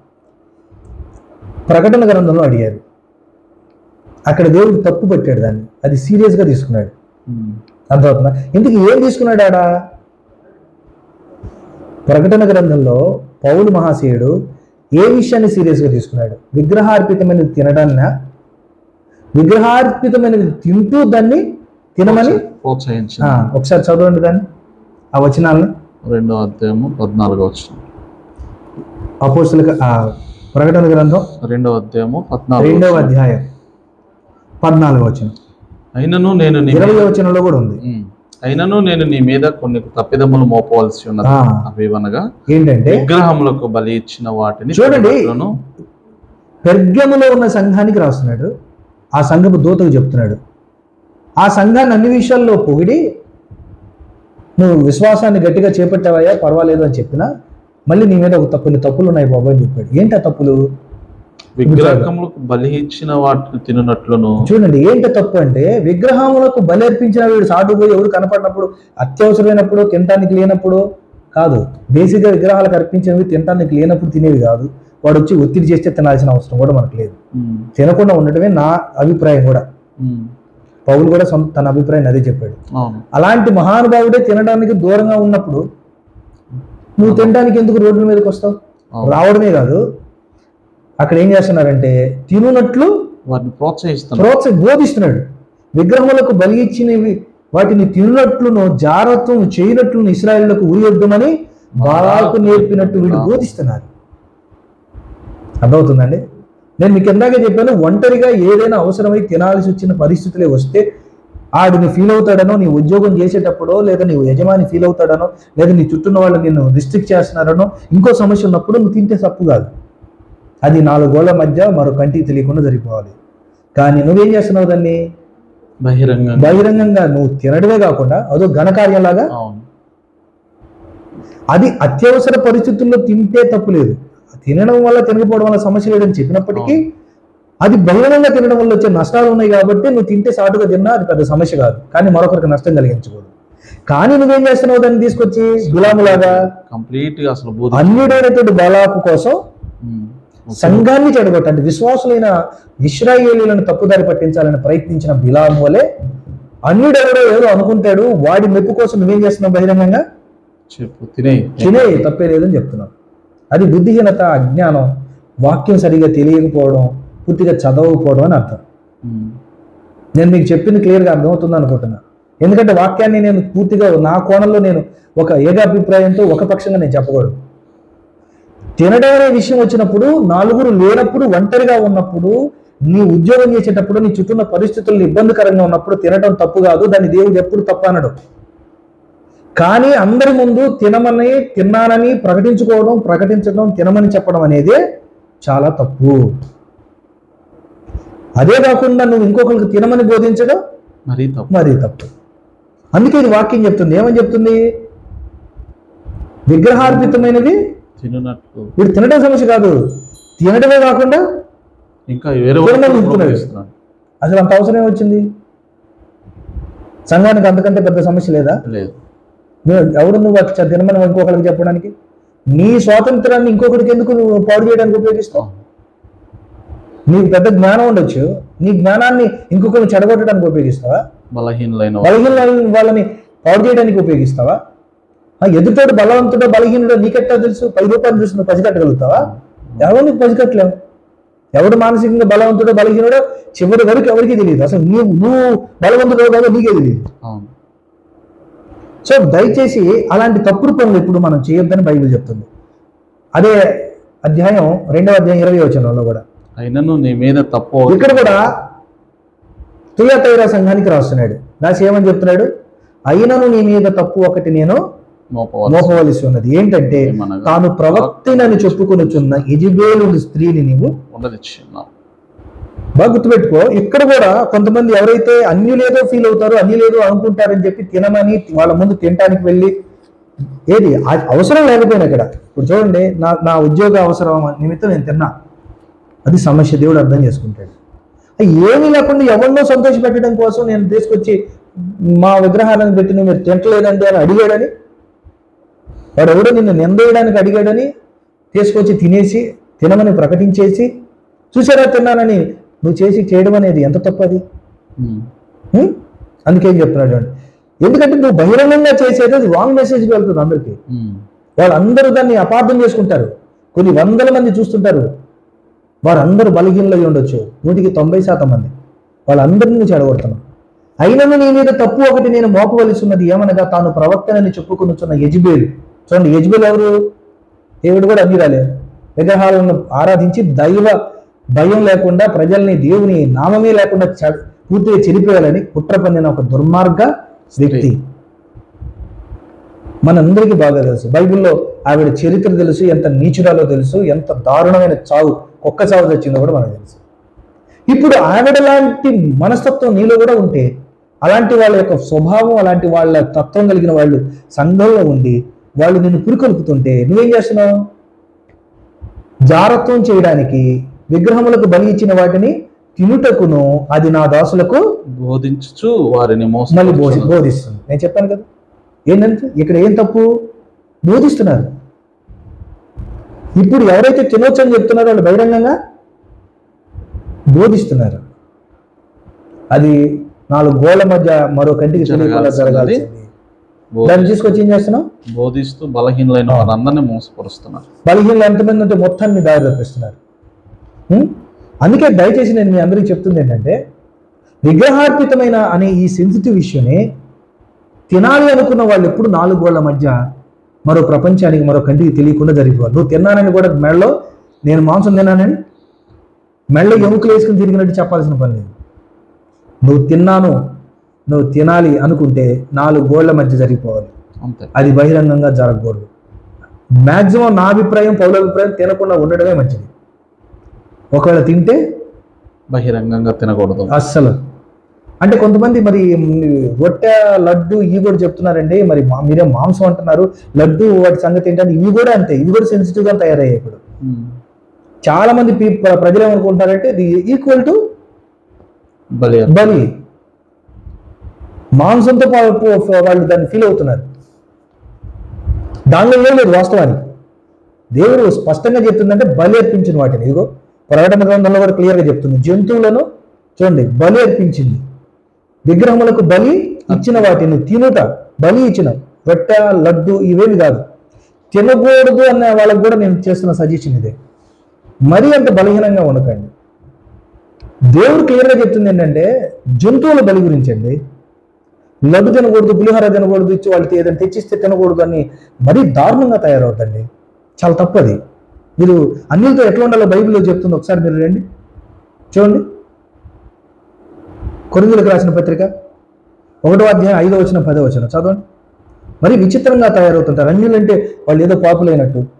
[SPEAKER 2] ప్రకటన గ్రంథంలో అడిగారు అక్కడ దేవుడు తప్పు పెట్టాడు దాన్ని అది సీరియస్గా తీసుకున్నాడు
[SPEAKER 1] ఉమ్.
[SPEAKER 2] అర్థమవుతుందా ఇందుకు ఏం తీసుకున్నాడు ఆడ ప్రకటన గ్రంథంలో పౌలు మహాశయుడు ఏ విషయాన్ని సీరియస్గా తీసుకున్నాడు విగ్రహార్పితమైనది తినడాన్న విగ్రహార్పితమైనది తింటూ దాన్ని తినమని
[SPEAKER 1] ప్రోత్సహించింది
[SPEAKER 2] ఆ, ఒకసారి చదవండి దాన్ని ఆ వచనాలని
[SPEAKER 1] రెండో అధ్యాయము పద్నాలుగో వచ్చిన
[SPEAKER 2] అపోస్తుల ప్రకటన గ్రంథం
[SPEAKER 1] రెండో అధ్యాయము పద్నాలుగు
[SPEAKER 2] రెండవ అధ్యాయం పద్నాలుగు వచనం
[SPEAKER 1] అయినను నేను నీ
[SPEAKER 2] ఇరవై వచనంలో కూడా ఉంది
[SPEAKER 1] ఉమ్. అయినను నేను నీ మీద కొన్ని తప్పిదములు మోపవలసి ఉన్నది
[SPEAKER 2] ఆ.
[SPEAKER 1] అవేవనగా
[SPEAKER 2] ఏంటంటే
[SPEAKER 1] విగ్రహములకు బలి ఇచ్చిన వాటిని
[SPEAKER 2] చూడండి.
[SPEAKER 1] తినుటను
[SPEAKER 2] పెర్గములో ఉన్న సంఘానికి రాస్తున్నాడు ఆ సంఘపు దూతకు చెప్తున్నాడు ఆ సంఘాన్ని అన్ని విషయాల్లో పొగిడి నువ్వు విశ్వాసాన్ని గట్టిగా చేపట్టావయ్యా పర్వాలేదు అని చెప్పినా మళ్ళీ నీ మీద ఒక తప్పు కొన్ని తప్పులు ఉన్నాయి బాబు అని చెప్పాడు ఏంటి ఆ తప్పులు
[SPEAKER 1] విగ్రహములకు బలి ఇచ్చిన వాటిని తినునట్లును
[SPEAKER 2] చూడండి ఏంటి తప్పు అంటే విగ్రహములకు బలి అర్పించిన వీడు సాటు పోయి ఎవరు కనపడినప్పుడు అత్యవసరమైనప్పుడు తినటానికి లేనప్పుడు కాదు బేసిక్గా విగ్రహాలకు అర్పించినవి తినటానికి లేనప్పుడు తినేవి కాదు వాడు వచ్చి ఒత్తిడి చేస్తే తినాల్సిన అవసరం కూడా మనకు లేదు
[SPEAKER 1] ఉమ్.
[SPEAKER 2] తినకుండా ఉండటమే నా అభిప్రాయం కూడా
[SPEAKER 1] ఉమ్.
[SPEAKER 2] పౌలు కూడా సొంత తన అభిప్రాయం అదే చెప్పాడు
[SPEAKER 1] అవును
[SPEAKER 2] అలాంటి మహానుభావుడే తినడానికి దూరంగా ఉన్నప్పుడు నువ్వు తినడానికి ఎందుకు రోడ్ల మీదకి వస్తావు
[SPEAKER 1] అవును.
[SPEAKER 2] రావడమే కాదు అక్కడ ఏం చేస్తున్నారంటే తినునట్లు
[SPEAKER 1] వాటిని ప్రోత్సహిస్తున్నాను
[SPEAKER 2] ప్రోత్స బోధిస్తున్నాడు విగ్రహములకు బలి ఇచ్చినవి వాటిని తినునట్లును జారత్వం చేయనట్లును ఇస్రాయేళ్లకు ఉరియొద్దమని బాలాకు నేర్పినట్టు వీళ్ళు బోధిస్తున్నారు అర్థమవుతుందండి నేను మీకు ఇందాక చెప్పాను ఒంటరిగా ఏదైనా అవసరమై తినాల్సి వచ్చిన పరిస్థితులే వస్తే ఆడిని ఫీల్ అవుతాడనో నీ ఉద్యోగం చేసేటప్పుడో లేదా నీ యజమాని ఫీల్ అవుతాడనో లేదా నీ చుట్టూ ఉన్న వాళ్ళు నిన్ను రిస్ట్రిక్ట్ చేస్తున్నారనో ఇంకో సమస్య ఉన్నప్పుడు నువ్వు తింటే తప్పు కాదు అది నాలుగు గోళ్ల మధ్య మరో కంటికి తెలియకుండా జరిగిపోవాలి కానీ నువ్వేం చేస్తున్నావు దాన్ని
[SPEAKER 1] బహిరంగంగా
[SPEAKER 2] బహిరంగంగా నువ్వు తినడమే కాకుండా అదో ఘనకార్యంలాగా
[SPEAKER 1] అవును
[SPEAKER 2] అది అత్యవసర పరిస్థితుల్లో తింటే తప్పు లేదు తినడం వల్ల తినకపోవడం వల్ల సమస్య లేదని చెప్పినప్పటికీ అది బహిరంగంగా తినడం వల్ల వచ్చే నష్టాలు ఉన్నాయి కాబట్టి నువ్వు తింటే సాటుగా తిన్నా అది పెద్ద సమస్య కాదు కానీ మరొకరికి నష్టం కలిగించకూడదు కానీ నువ్వేం చేస్తున్నావు దాన్ని తీసుకొచ్చి గులాములాగా
[SPEAKER 1] కంప్లీట్ గా అసలు బోధి
[SPEAKER 2] అన్యుడైనటువంటి బలాపు కోసం
[SPEAKER 1] ఉమ్.
[SPEAKER 2] సంఘాన్ని చెడగొట్టండి విశ్వాసులైన ఇస్రాయేలీలను తప్పుదారి పట్టించాలని ప్రయత్నించిన బిలాం వలె అన్యుడెవడో ఏదో అనుకుంటాడు వాడి మెప్పు కోసం నువ్వేం చేస్తున్నావు బహిరంగంగా
[SPEAKER 1] చెప్పు తినే
[SPEAKER 2] తినే తప్పే లేదని చెప్తున్నావు అది బుద్ధిహీనత అజ్ఞానం వాక్యం సరిగా తెలియకపోవడం పూర్తిగా చదవకపోవడం అని అర్థం
[SPEAKER 1] ఉమ్.
[SPEAKER 2] నేను మీకు చెప్పింది క్లియర్గా అర్థమవుతుంది అనుకుంటున్నా ఎందుకంటే వాక్యాన్ని నేను పూర్తిగా నా కోణంలో నేను ఒక ఏకాభిప్రాయంతో ఒక పక్షంగా నేను చెప్పకూడదు తినడం అనే విషయం వచ్చినప్పుడు నాలుగురు లేనప్పుడు ఒంటరిగా ఉన్నప్పుడు నీ ఉద్యోగం చేసేటప్పుడు నీ చుట్టూ ఉన్న పరిస్థితులు ఇబ్బందికరంగా ఉన్నప్పుడు తినడం తప్పు కాదు దాన్ని దేవుడు ఎప్పుడు తప్పు అనడు కానీ అందరి ముందు తినమని తిన్నానని ప్రకటించుకోవడం ప్రకటించడం తినమని చెప్పడం అనేది చాలా తప్పు అదే కాకుండా నువ్వు ఇంకొకరికి తినమని బోధించడం
[SPEAKER 1] మరీ తప్పు
[SPEAKER 2] మరీ తప్పు అందుకే ఇది వాక్యం చెప్తుంది ఏమని చెప్తుంది విగ్రహార్పితమైనవి
[SPEAKER 1] తినట్లు
[SPEAKER 2] వీడు తినడం సమస్య కాదు తినడమే కాకుండా
[SPEAKER 1] ఇంకా వేరే
[SPEAKER 2] తినమని
[SPEAKER 1] వాళ్ళు
[SPEAKER 2] చెప్తున్నాడు.
[SPEAKER 1] ప్రోత్సహిస్తున్నాడు.
[SPEAKER 2] అసలు అంత అవసరం వచ్చింది సంఘానికి అంతకంటే పెద్ద సమస్య లేదా
[SPEAKER 1] లేదు
[SPEAKER 2] నువ్వు ఎవడు నువ్వు అట్లా చ- తినమని ఇంకొకరికి చెప్పడానికి నీ స్వాతంత్రాన్ని ఇంకొకరికి ఎందుకు నువ్వు పాడు చేయడానికి ఉపయోగిస్తావు నీకు పెద్ద జ్ఞానం ఉండొచ్చు నీ జ్ఞానాన్ని ఇంకొకరిని చెడగొట్టడానికి ఉపయోగిస్తావా
[SPEAKER 1] బలహీనులైన వారు.
[SPEAKER 2] బలహీన వాళ్ళని- వాళ్ళని పాడు చేయడానికి ఉపయోగిస్తావా ఆ ఎదుటోడు బలవంతుడో బలహీనుడో నీకెట్టా తెలుసు పది రూపాయలు చూసి నువ్వు పసిగట్టగలుగుతావా ఎవరు నీకు పసిగట్టలేవు ఎవడు మానసికంగా బలవంతుడో బలహీనుడో చివరి వరకు ఎవరికి తెలియదు అసలు నువ్వు నువ్వు బలవంతుడో కాదో నీకే తెలియదు
[SPEAKER 1] అవును
[SPEAKER 2] సో దయచేసి అలాంటి తప్పుడు పనులు ఇప్పుడు మనం చేయొద్దని బైబిల్ చెప్తుంది అదే అధ్యాయం రెండవ అధ్యాయం ఇరవై వచనంలో కూడా
[SPEAKER 1] అయినను నీ మీద తప్పు
[SPEAKER 2] ఇక్కడ కూడా తుయతైరా సంఘానికి రాస్తున్నాడు రాసి ఏమని చెప్తున్నాడు అయినను నీ మీద తప్పు ఒకటి నేను
[SPEAKER 1] మోపవలసి
[SPEAKER 2] మోపవలసి ఉన్నది ఏంటంటే
[SPEAKER 1] ఏమనగా?
[SPEAKER 2] తాను ప్రవక్తినని చెప్పుకొనుచున్న ఇజిబేలు స్త్రీని నీవు
[SPEAKER 1] ఉండనిచ్చున్నావు
[SPEAKER 2] బాగా గుర్తుపెట్టుకో ఇక్కడ కూడా కొంతమంది ఎవరైతే అన్యులేదో ఫీల్ అవుతారో అన్యులేదో అనుకుంటారని చెప్పి తినమని వాళ్ళ ముందు తినడానికి వెళ్ళి ఏది ఆ- అవసరం లేకపోయినా ఇక్కడ ఇప్పుడు చూడండి నా నా ఉద్యోగ అవసరం నిమిత్తం నేను తిన్నా అది సమస్య దేవుడు అర్థం చేసుకుంటాడు అయ్యి ఏమీ లేకుండా ఎవరినో సంతోష పెట్టడం కోసం నేను తీసుకొచ్చి మా విగ్రహాలను పెట్టి నువ్వు మీరు తింటలేదండి అని అడిగాడని వాడు ఎవడో నిన్ను నిందేయడానికి అడిగాడని తీసుకొచ్చి తినేసి తినమని ప్రకటించేసి చూసారా తిన్నానని నువ్వు చేసి చేయడం అనేది ఎంత తప్పది
[SPEAKER 1] ఉమ్.
[SPEAKER 2] హ్మ్? అందుకేం చెప్తున్నాడు చూడండి. ఎందుకంటే నువ్వు బహిరంగంగా చేసేది అది రాంగ్ మెసేజ్ వెళ్తుంది అందరికీ
[SPEAKER 1] ఉమ్.
[SPEAKER 2] వాళ్ళందరూ దాన్ని అపార్థం చేసుకుంటారు కొన్ని వందల మంది చూస్తుంటారు వారందరూ బలహీనలు అయి ఉండొచ్చు నూటికి తొంభై శాతం మంది వాళ్ళందరినీ నువ్వు చెడగొడుతున్నావు అయినను నీ మీద తప్పు ఒకటి నేను మోపవలసి ఉన్నది ఏమనగా తాను ప్రవక్తనని చెప్పుకొనుచున్న యజ్బేలు చూడండి యజ్బేలు ఎవరు దేవుడు కూడా అన్నిరాలే విగ్రహాలను ఆరాధించి దైవ భయం లేకుండా ప్రజల్ని దేవుని నామమే లేకుండా చెడ- పూర్తిగా చెరిపేయాలని కుట్ర పన్నిన ఒక దుర్మార్గ వ్యక్తి మనందరికీ బాగా తెలుసు బైబిల్లో ఆవిడ చరిత్ర తెలుసు ఎంత నీచురాలో తెలుసు ఎంత దారుణమైన చావు కుక్క చావు తెచ్చిందో కూడా మనకు తెలుసు ఇప్పుడు ఆవిడ లాంటి మనస్తత్వం నీలో కూడా ఉంటే అలాంటి వాళ్ళ యొక్క స్వభావం అలాంటి వాళ్ళ తత్వం కలిగిన వాళ్ళు సంఘంలో ఉండి వాళ్ళు నిన్ను పురికొల్పుతుంటే నువ్వేం చేస్తున్నావు జారత్వం చేయడానికి విగ్రహములకు బలి ఇచ్చిన వాటిని తినుటకును అది నా దాసులకు
[SPEAKER 1] బోధించుచు వారిని
[SPEAKER 2] మళ్ళీ బోధి
[SPEAKER 1] మోసం
[SPEAKER 2] బోధిస్తుంది నేను చెప్పాను కదా ఏంటంటే ఇక్కడ ఏం తప్పు బోధిస్తున్నారు ఇప్పుడు ఎవరైతే తినొచ్చు అని చెప్తున్నారో వాళ్ళు బహిరంగంగా బోధిస్తున్నారు అది నాలుగు గోళ్ల మధ్య మరో కంటికి తెలియకుండా
[SPEAKER 1] జరగాల్సినది.
[SPEAKER 2] జరగాల్సింది దాన్ని తీసుకొచ్చి ఏం చేస్తున్నాం
[SPEAKER 1] బోధిస్తూ బలహీనులైన వారందరినీ మోసపరుస్తున్నారు
[SPEAKER 2] బలహీనలు ఎంతమంది ఉంటే మొత్తాన్ని దారి తప్పిస్తున్నారు ఉం? అందుకే దయచేసి నేను మీ అందరికీ చెప్తుంది ఏంటంటే విగ్రహార్పితమైన అనే ఈ సెన్సిటివ్ ఇష్యూని తినాలి అనుకున్న వాళ్ళు ఎప్పుడు నాలుగు గోళ్ల మధ్య మరో ప్రపంచానికి మరో కంటికి తెలియకుండా జరిగిపోవాలి నువ్వు తిన్నానని కూడా మెడలో నేను మాంసం తిన్నానని మెడలో ఎముకలు వేసుకుని తిరిగినట్టు చెప్పాల్సిన పని లేదు నువ్వు తిన్నాను నువ్వు తినాలి అనుకుంటే నాలుగు గోళ్ల మధ్య జరిగిపోవాలి
[SPEAKER 1] అంతే
[SPEAKER 2] అది బహిరంగంగా జరగకూడదు మ్యాక్సిమం నా అభిప్రాయం పౌల అభిప్రాయం తినకుండా ఉండడమే మంచిది ఒకవేళ తింటే
[SPEAKER 1] బహిరంగంగా తినకూడదు
[SPEAKER 2] అస్సలు అంటే కొంతమంది మరి రొట్టె లడ్డు ఇవి కూడా చెప్తున్నారండి మరి మా- మీరేం మాంసం అంటున్నారు లడ్డు వాటి సంగతి ఏంటంటే ఇవి కూడా అంతే ఇవి కూడా సెన్సిటివ్ గా తయారయ్యాయి ఇప్పుడు
[SPEAKER 1] ఉమ్.
[SPEAKER 2] చాలా మంది పీ- ప్ర- ప్రజలు ఏమనుకుంటారంటే ఇది ఈక్వల్ టు
[SPEAKER 1] బలి అర్పణ.
[SPEAKER 2] బలి మాంసంతో పా- పో- వాళ్ళు దాన్ని ఫీల్ అవుతున్నారు దానిలో ఏం లేదు వాస్తవానికి దేవుడు స్పష్టంగా చెప్తుందంటే బలి అర్పించిన వాటిని ఇదిగో ప్రకటన గ్రంథంలో కూడా క్లియర్గా చెప్తుంది జంతువులను చూడండి బలి అర్పించింది విగ్రహములకు బలి ఇచ్చిన వాటిని తినుట బలి ఇచ్చిన రొట్టె లడ్డు ఇవేమి కాదు తినకూడదు అన్న వాళ్ళకి కూడా నేను చేస్తున్న సజెషన్ ఇదే మరీ అంత బలహీనంగా ఉండకండి దేవుడు క్లియర్గా చెప్తుంది ఏంటంటే జంతువుల బలి గురించి అండి లడ్డు తినకూడదు పులిహోర తినకూడదు ఇచ్చి వాళ్ళకి ఏదైనా తెచ్చిస్తే తినకూడదు అని మరీ దారుణంగా తయారవుతండి చాలా తప్పది మీరు అన్నిలతో ఎట్లా ఉండాలో బైబిల్లో చెప్తుంది ఒకసారి మీరు రండి చూడండి కొరిందులకు రాసిన పత్రిక ఒకటో అధ్యాయం ఐదో వచ్చిన పదో వచ్చిన చదవండి మరి విచిత్రంగా తయారవుతుంటారు అన్యులంటే వాళ్ళు ఏదో పాపులైనట్టు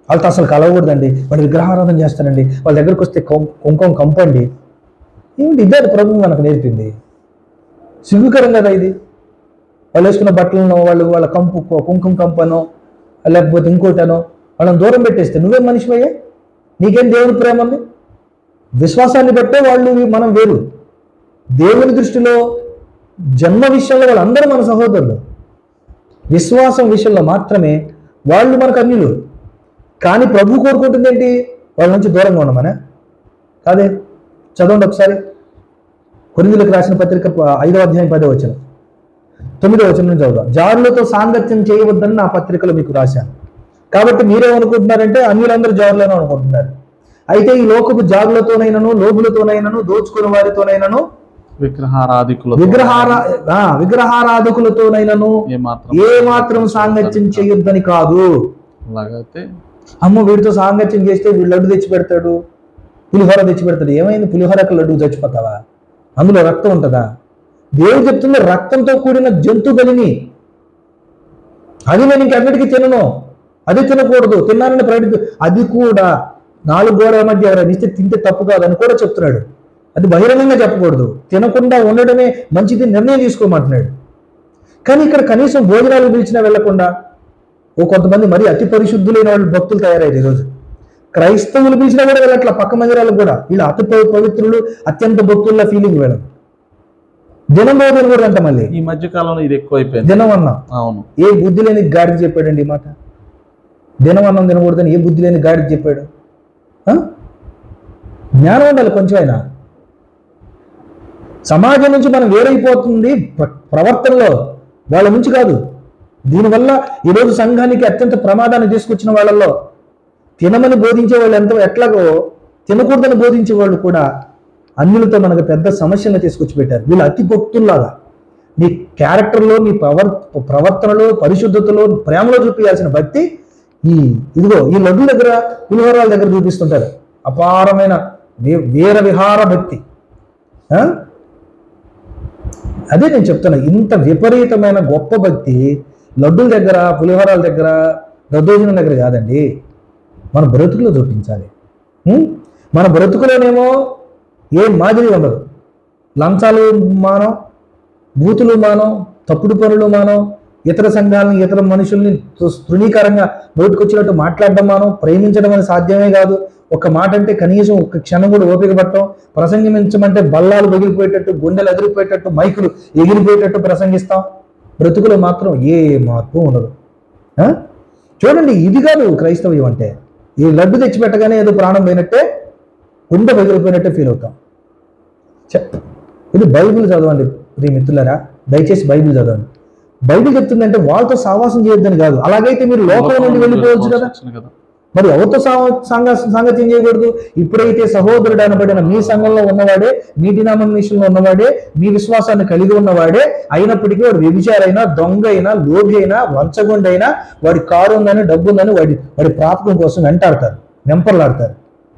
[SPEAKER 2] వాళ్ళతో అసలు కలవకూడదండి వాళ్ళు విగ్రహారాధన చేస్తారండి వాళ్ళ దగ్గరకు వస్తే కొం- కుంకుమ కంపండి ఏమిటి ఇదే ప్రభు మనకు నేర్పింది సిగ్గుకరం కదా ఇది వాళ్ళు వేసుకున్న బట్టలను వాళ్ళు వాళ్ళ కంపు కుంకుమ కంపనో లేకపోతే ఇంకోటనో వాళ్ళని దూరం పెట్టేస్తే నువ్వేం మనిషివయ్యా నీకేం దేవుని ప్రేమ ఉంది విశ్వాసాన్ని బట్టే వాళ్ళు మనం వేరు దేవుని దృష్టిలో జన్మ విషయంలో వాళ్ళందరూ మన సహోదరులు విశ్వాసం విషయంలో మాత్రమే వాళ్ళు మనకు అన్యులు కానీ ప్రభు కోరుకుంటుంది ఏంటి వాళ్ళ నుంచి దూరంగా ఉండమనే కాదే చదవండి ఒకసారి కొరిందులకు రాసిన పత్రిక ప- ఐదవ అధ్యాయం పదో వచ్చిన తొమ్మిదో వచనం నుంచి చదువుదాం జారులతో సాంగత్యం చేయవద్దని నా పత్రికలో మీకు రాశాను కాబట్టి మీరేమనుకుంటున్నారంటే అన్యులందరూ జారులను అనుకుంటున్నారు అయితే ఈ లోకపు జారులతోనైనను లోబులతోనైనను దోచుకుని వారితోనైనను
[SPEAKER 1] విగ్రహారాధికులు
[SPEAKER 2] విగ్రహారా ఆ, విగ్రహారాధకులతోనైనను
[SPEAKER 1] ఏ మాత్రం
[SPEAKER 2] ఏ మాత్రం సాంగత్యం చేయొద్దని కాదు
[SPEAKER 1] అలాగైతే
[SPEAKER 2] అమ్మ వీడితో సాంగత్యం చేస్తే వీడు లడ్డు తెచ్చి పెడతాడు పులిహోర తెచ్చి పెడతాడు ఏమైంది పులిహోరకు లడ్డు చచ్చిపోతావా అందులో రక్తం ఉంటుందా దేవుడు చెప్తుంది రక్తంతో కూడిన జంతు బలిని అది నేను ఇంకెన్నటికీ తినను అది తినకూడదు తిన్నానని ప్రకటి అది కూడా నాలుగు గోడల మధ్య ఎవరైనా ఇస్తే తింటే తప్పు కాదు అని కూడా చెప్తున్నాడు అది బహిరంగంగా చెప్పకూడదు తినకుండా ఉండడమే మంచిది నిర్ణయం తీసుకోమంటున్నాడు కానీ ఇక్కడ కనీసం భోజనాలు పిలిచినా వెళ్లకుండా ఓ కొంతమంది మరి అతి పరిశుద్ధులైన వాళ్ళు భక్తులు తయారయ్యారు ఈరోజు క్రైస్తవులు పిలిచినా కూడా వెళ్ళట్లా పక్క మందిరాలకు కూడా వీళ్ళు అతి పవి- పవిత్రులు అత్యంత భక్తుల ఫీలింగ్ వీళ్ళం దినం భోజనం కూడా అంట మళ్ళీ
[SPEAKER 1] ఈ మధ్య కాలంలో ఇది ఎక్కువైపోయింది
[SPEAKER 2] దినం అన్నం
[SPEAKER 1] అవును
[SPEAKER 2] ఏ బుద్ధి లేని గాడికి చెప్పాడండి ఈ మాట దినం అన్నం తినకూడదని ఏ బుద్ధి లేని గాడికి చెప్పాడు ఆ? జ్ఞానం ఉండాలి కొంచెం అయినా సమాజం నుంచి మనం వేరైపోతుంది ప్ర- ప్రవర్తనలో వాళ్ళ నుంచి కాదు దీనివల్ల ఈరోజు సంఘానికి అత్యంత ప్రమాదాన్ని తీసుకొచ్చిన వాళ్ళల్లో తినమని బోధించే వాళ్ళు ఎంత ఎట్లాగో తినకూడదని బోధించే వాళ్ళు కూడా అన్యులతో మనకు పెద్ద సమస్యలను తీసుకొచ్చి పెట్టారు వీళ్ళు అతి భక్తుల్లాగా నీ క్యారెక్టర్లో నీ ప్రవర్ ప్రవర్తనలో పరిశుద్ధతలో ప్రేమలో చూపించాల్సిన భక్తి ఈ ఇదిగో ఈ లడ్డు దగ్గర పులిహోరాల దగ్గర చూపిస్తుంటారు అపారమైన వే- వీర విహార భక్తి ఆ? అదే నేను చెప్తున్నా ఇంత విపరీతమైన గొప్ప భక్తి లడ్డుల దగ్గర పులిహోరాల దగ్గర దద్దోజనం దగ్గర కాదండి మన బ్రతుకులో చూపించాలి ఉం? మన బ్రతుకులోనేమో ఏం మాదిరి ఉండదు లంచాలు మానం బూతులు మానం తప్పుడు పనులు మానం ఇతర సంఘాలను ఇతర మనుషుల్ని తృ- తృణీకరంగా నోటికొచ్చినట్టు మాట్లాడడం మానం ప్రేమించడం అనేది సాధ్యమే కాదు ఒక మాట అంటే కనీసం ఒక క్షణం కూడా ఓపిక పట్టడం ప్రసంగించమంటే బల్లాలు పగిలిపోయేటట్టు గుండెలు ఎదిరిపోయేటట్టు మైకులు ఎగిరిపోయేటట్టు ప్రసంగిస్తాం బ్రతుకులో మాత్రం ఏ మార్పు ఉండదు ఆ? చూడండి ఇది కాదు క్రైస్తవ్యం అంటే ఈ లడ్డు తెచ్చిపెట్టగానే ఏదో ప్రాణం పోయినట్టే గుండె పగిలిపోయినట్టే ఫీల్ అవుతాం చె- ఇది బైబిల్ చదవండి ప్రియ మిత్రులారా దయచేసి బైబిల్ చదవండి బైబిల్ చెప్తుందంటే వాళ్ళతో సావాసం చేయొద్దని కాదు అలాగైతే మీరు లోపల నుండి వెళ్ళిపోవచ్చు కదా
[SPEAKER 1] వచ్చింది కదా
[SPEAKER 2] మరి ఎవరితో సావ- సంగ సంగతి ఏం చేయకూడదు ఇప్పుడైతే సహోదరుడు అనబడిన మీ సంఘంలో ఉన్నవాడే మీ డినామినేషన్లో ఉన్నవాడే మీ విశ్వాసాన్ని కలిగి ఉన్నవాడే అయినప్పటికీ వాడు వ్యభిచారైనా దొంగ అయినా లోగి అయినా వంచగొండైనా వాడి కారు ఉందని డబ్బు ఉందని వాడి వాడి ప్రాపకం కోసం వెంటాడతారు వెంపర్లాడతారు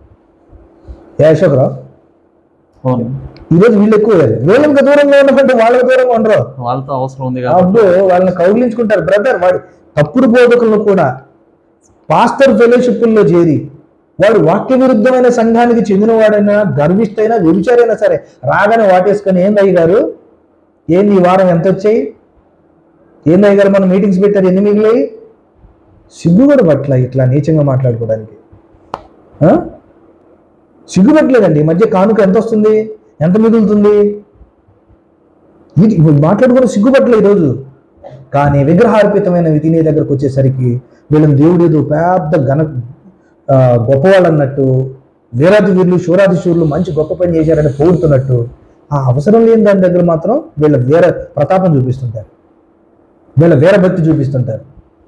[SPEAKER 2] ఏ అశోకరావు
[SPEAKER 1] అవును
[SPEAKER 2] ఈరోజు వీళ్ళు ఎక్కువ అయ్యారు. వీళ్ళకి దూరంగా ఉండకంటే వాళ్ళకి దూరంగా ఉండరు
[SPEAKER 1] వాళ్ళతో అవసరం ఉంది కాబట్టి
[SPEAKER 2] అబ్బో వాళ్ళని కౌగిలించుకుంటారు బ్రదర్ వాడు తప్పుడు బోధకులను కూడా పాస్టర్ ఫెలోషిప్లో చేరి వాడు వాక్య విరుద్ధమైన సంఘానికి చెందినవాడైనా గర్విష్టైనా వ్యభిచారైనా సరే రాగానే వాటేసుకొని ఏంది అయ్య గారు ఏంది ఈ వారం ఎంత వచ్చాయి ఏంది అయ్య గారు మనం మీటింగ్స్ పెట్టారు ఎన్ని మిగిలాయి సిగ్గు కూడా పట్ల ఇట్లా నీచంగా మాట్లాడుకోవడానికి ఆ? సిగ్గుపట్టలేదండి ఈ మధ్య కానుక ఎంత వస్తుంది ఎంత మిగులుతుంది ఇది ఇవి మాట్లాడుకుని సిగ్గుపట్టలే ఈరోజు కానీ విగ్రహార్పితమైనవి తినే దగ్గరకు వచ్చేసరికి వీళ్ళని దేవుడు ఏదో పెద్ద ఘన ఆ, గొప్పవాళ్ళు అన్నట్టు వీరాది వీరులు శూరాది శూరులు మంచి గొప్ప పని చేశారని పొగుడుతున్నట్టు ఆ అవసరం లేని దాని దగ్గర మాత్రం వీళ్ళ వీర ప్రతాపం చూపిస్తుంటారు వీళ్ళ వీరభక్తి చూపిస్తుంటారు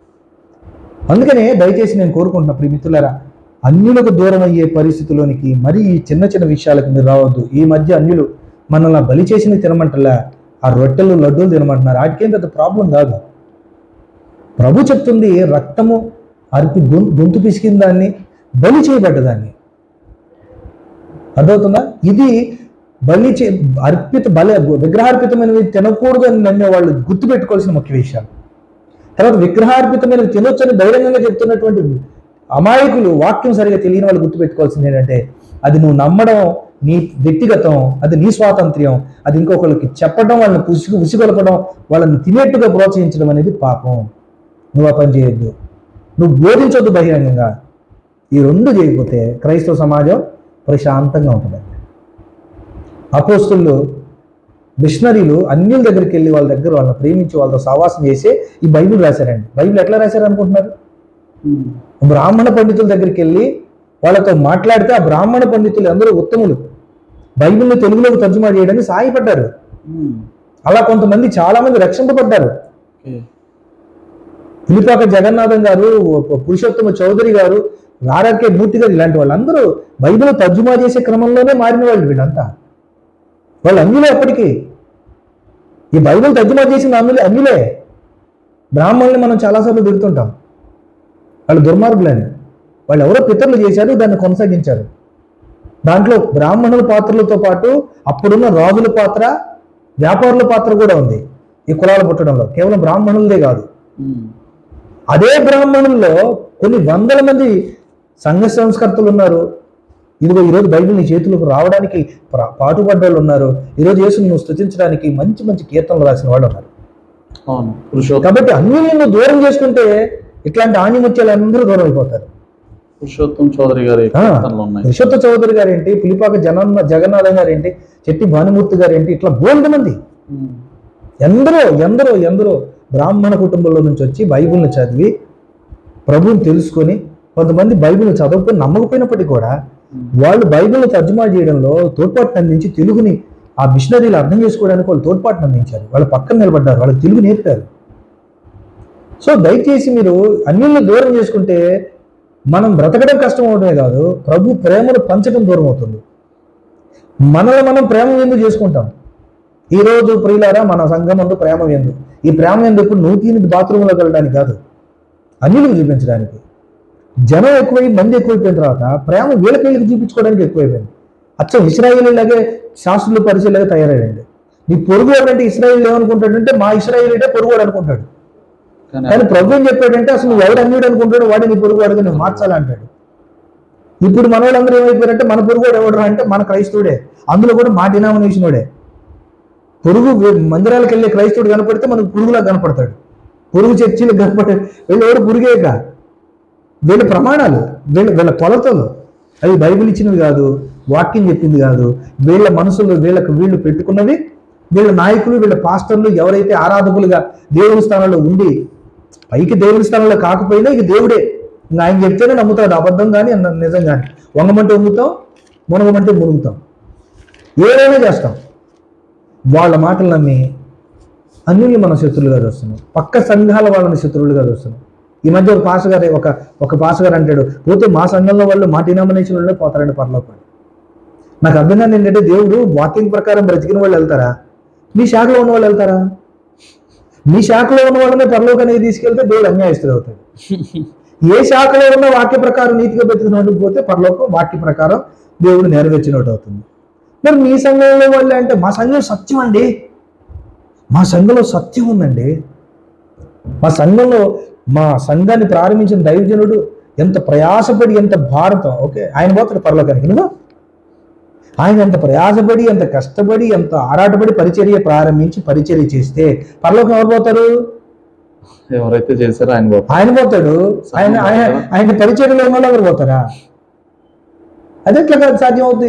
[SPEAKER 2] అందుకనే దయచేసి నేను కోరుకుంటున్నా ప్రియ మిత్రులారా అన్యులకు దూరం అయ్యే పరిస్థితిలోనికి మరీ ఈ చిన్న చిన్న విషయాలకు మీరు రావద్దు ఈ మధ్య అన్యులు మనల్ని బలి చేసిన తినమంటలా ఆ రొట్టెలు లడ్డూలు తినమంటున్నారు వాటికేం పెద్ద ప్రాబ్లం కాదు ప్రభు చెప్తుంది రక్తము అర్పి గొం- గొంతు పిసికిన దాన్ని బలి చేయబడ్డదాన్ని అర్థమవుతుందా ఇది బలి చే అర్పిత బలి విగ్రహార్పితమైనవి తినకూడదు అని నమ్మే వాళ్ళు గుర్తుపెట్టుకోవాల్సిన ముఖ్య విషయాలు తర్వాత విగ్రహార్పితమైనవి తినొచ్చని బహిరంగంగా చెప్తున్నటువంటి అమాయకులు వాక్యం సరిగా తెలియని వాళ్ళు గుర్తుపెట్టుకోవాల్సింది ఏంటంటే అది నువ్వు నమ్మడం నీ వ్యక్తిగతం అది నీ స్వాతంత్ర్యం అది ఇంకొకరికి చెప్పడం వాళ్ళని ఉసిగు ఉసిగొలపడం వాళ్ళని తినేట్టుగా ప్రోత్సహించడం అనేది పాపం నువ్వు ఆ పని చేయొద్దు నువ్వు బోధించొద్దు బహిరంగంగా ఈ రెండు చేయకపోతే క్రైస్తవ సమాజం ప్రశాంతంగా ఉంటుంది అపోస్తులు మిషనరీలు అన్యుల దగ్గరికి వెళ్ళి వాళ్ళ దగ్గర వాళ్ళని ప్రేమించి వాళ్ళతో సహవాసం చేసి ఈ బైబిల్ రాశారండి బైబిల్ ఎట్లా రాశారు అనుకుంటున్నారు బ్రాహ్మణ పండితుల దగ్గరికి వెళ్ళి వాళ్ళతో మాట్లాడితే ఆ బ్రాహ్మణ పండితులు అందరూ ఉత్తములు బైబిల్ని తెలుగులోకి తర్జుమా చేయడానికి సహాయపడ్డారు అలా కొంతమంది చాలా మంది రక్షింపబడ్డారు పులిపాక జగన్నాథం గారు పురుషోత్తమ చౌదరి గారు ఆర్ఆర్కే మూర్తి గారు ఇలాంటి వాళ్ళందరూ బైబిల్ తర్జుమా చేసే క్రమంలోనే మారిన వాళ్ళు వీళ్ళంతా వాళ్ళు అన్యులే అప్పటికి ఈ బైబిల్ తర్జుమా చేసిన అన్యులే అన్యులే బ్రాహ్మణుల్ని మనం చాలాసార్లు తిడుతుంటాం వాళ్ళు దుర్మార్గులని వాళ్ళు ఎవరో పితరులు చేశారు దాన్ని కొనసాగించారు దాంట్లో బ్రాహ్మణుల పాత్రలతో పాటు అప్పుడున్న రాజుల పాత్ర వ్యాపారుల పాత్ర కూడా ఉంది ఈ కులాల పుట్టడంలో కేవలం బ్రాహ్మణులదే కాదు అదే బ్రాహ్మణుల్లో కొన్ని వందల మంది సంఘ సంస్కర్తలు ఉన్నారు ఇదిగో ఈరోజు బైబిల్ నీ చేతులకు రావడానికి ప్ర- పాటుపడ్డ వాళ్ళు ఉన్నారు ఈరోజు యేసుని నువ్వు స్థుతించడానికి మంచి మంచి కీర్తనలు రాసిన వాళ్ళు ఉన్నారు
[SPEAKER 1] అవును పురుషోత్తం
[SPEAKER 2] కాబట్టి అన్యులను దూరం చేసుకుంటే ఇట్లాంటి ఆణిముత్యాలు అందరూ దూరం అయిపోతారు
[SPEAKER 1] పురుషోత్తం చౌదరి గారి
[SPEAKER 2] ఆ,
[SPEAKER 1] కీర్తనలు ఉన్నాయి
[SPEAKER 2] విశ్వత్థ చౌదరి గారు ఏంటి పులిపాక జగన్న జగన్నాథం గారు ఏంటి చెట్టి భానుమూర్తి గారు ఏంటి ఇట్లా బోల్డ్ మంది
[SPEAKER 1] ఉమ్.
[SPEAKER 2] ఎందరో ఎందరో ఎందరో బ్రాహ్మణ కుటుంబంలో నుంచి వచ్చి బైబిల్ని చదివి ప్రభువుని తెలుసుకొని కొంతమంది బైబిల్ చదవకపోయి నమ్మకపోయినప్పటికీ కూడా వాళ్ళు బైబిల్ని తర్జుమా చేయడంలో తోడ్పాటును అందించి తెలుగుని ఆ మిషనరీలు అర్థం చేసుకోవడానికి వాళ్ళు తోడ్పాటును అందించారు వాళ్ళు పక్కన నిలబడ్డారు వాళ్ళు తెలుగు నేర్పారు సో దయచేసి మీరు అన్యుల్ని దూరం చేసుకుంటే మనం బ్రతకడం కష్టం అవడమే కాదు ప్రభు ప్రేమను పంచడం దూరం అవుతుంది మనల్ని మనం ప్రేమ ఎందుకు చేసుకుంటాం ఈ రోజు ప్రియులారా మన సంఘం ముందు ప్రేమ ఎందు ఈ ప్రేమ ఎందుకు నువ్వు తిని బాత్రూంలోకి వెళ్ళడానికి కాదు అన్యులకు చూపించడానికి జనం ఎక్కువై మంది ఎక్కువైపోయిన తర్వాత ప్రేమ వీళ్ళకి వీళ్ళకి చూపించుకోవడానికి ఎక్కువైపోయింది అచ్చం ఇస్రాయేలీలాగే శాస్త్రులు పరిచయలాగా తయారయ్యండి నీ పొరుగు ఎవరంటే ఇస్రాయేల్ ఏమనుకుంటాడంటే మా ఇస్రాయేలీడే పొరుగుడు అనుకుంటాడు
[SPEAKER 1] కానీ
[SPEAKER 2] కానీ ప్రభు ఏం చెప్పాడంటే అసలు నువ్వు ఎవడు అన్యుడు అనుకుంటాడు వాడిని నీ పొరుగు వాడుగా నువ్వు మార్చాలంటాడు ఇప్పుడు మన వాళ్ళందరూ ఏమైపోయారంటే మన పొరుగుడు ఎవడరా అంటే మన క్రైస్తవుడే అందులో కూడా మా డినామినేషన్ వాడే పొరుగు వే- మందిరాలకు వెళ్ళే క్రైస్తవుడు కనపడితే మనకు పురుగులా కనపడతాడు పొరుగు చర్చీలకు కనపడే వీళ్ళు ఎవరు పురుగేక వీళ్ళ ప్రమాణాలు వీళ్ళ వీళ్ళ కొలతలు అవి బైబిల్ ఇచ్చినవి కాదు వాక్యం చెప్పింది కాదు వీళ్ళ మనసులో వీళ్ళకు వీళ్ళు పెట్టుకున్నవి వీళ్ళ నాయకులు వీళ్ళ పాస్టర్లు ఎవరైతే ఆరాధకులుగా దేవుని స్థానంలో ఉండి పైకి దేవుని స్థానంలో కాకపోయినా ఇక దేవుడే ఇంకా ఆయన చెప్తేనే నమ్ముతాడు అబద్ధం కానీ అన్న- నిజం కానీ వంగమంటే వంగుతాం మునగమంటే మునుగుతాం ఏదైనా చేస్తాం వాళ్ళ మాటలు నమ్మి అన్యుల్ని మన శత్రువులుగా చూస్తున్నాం పక్క సంఘాల వాళ్ళని శత్రువులుగా చూస్తున్నాం ఈ మధ్య ఒక పాస్ గారు ఒక ఒక పాస్ గారు అంటాడు పోతే మా సంఘంలో వాళ్ళు మా డినామినేషన్ వాళ్ళే పోతారండి పరలోకం నాకు అర్థం కాదు ఏంటంటే దేవుడు వాకింగ్ ప్రకారం బ్రతికిన వాళ్ళు వెళ్తారా మీ శాఖలో ఉన్న వాళ్ళు వెళ్తారా మీ శాఖలో ఉన్న వాళ్ళనే పరలోకానికి తీసుకెళ్తే దేవుడు అన్యాయస్తుడు అవుతాడు ఏ శాఖలో ఉన్న వాక్య ప్రకారం నీతిగా బ్రతికిన వాళ్ళకి పోతే పరలోకం వాక్య ప్రకారం దేవుడు నెరవేర్చినట్టు అవుతుంది మరి మీ సంఘంలో వాళ్ళు అంటే మా సంఘం సత్యం అండి మా సంఘంలో సత్యం ఉందండి మా సంఘంలో మా సంఘాన్ని ప్రారంభించిన దైవజనుడు ఎంత ప్రయాసపడి ఎంత భారతం ఓకే ఆయన పోతాడు పరలోకానికి నువ్వు ఆయన ఎంత ప్రయాసపడి ఎంత కష్టపడి ఎంత ఆరాటపడి పరిచర్య ప్రారంభించి పరిచర్య చేస్తే పరలోకం ఎవరు పోతారు
[SPEAKER 1] ఎవరైతే చేశారో ఆయన గొప్ప
[SPEAKER 2] ఆయన పోతాడు ఆయన ఆయన ఆయన పరిచర్యలో ఉన్న వాళ్ళు ఎవరు పోతారా అది ఎట్లా కాదు సాధ్యం అవుతుంది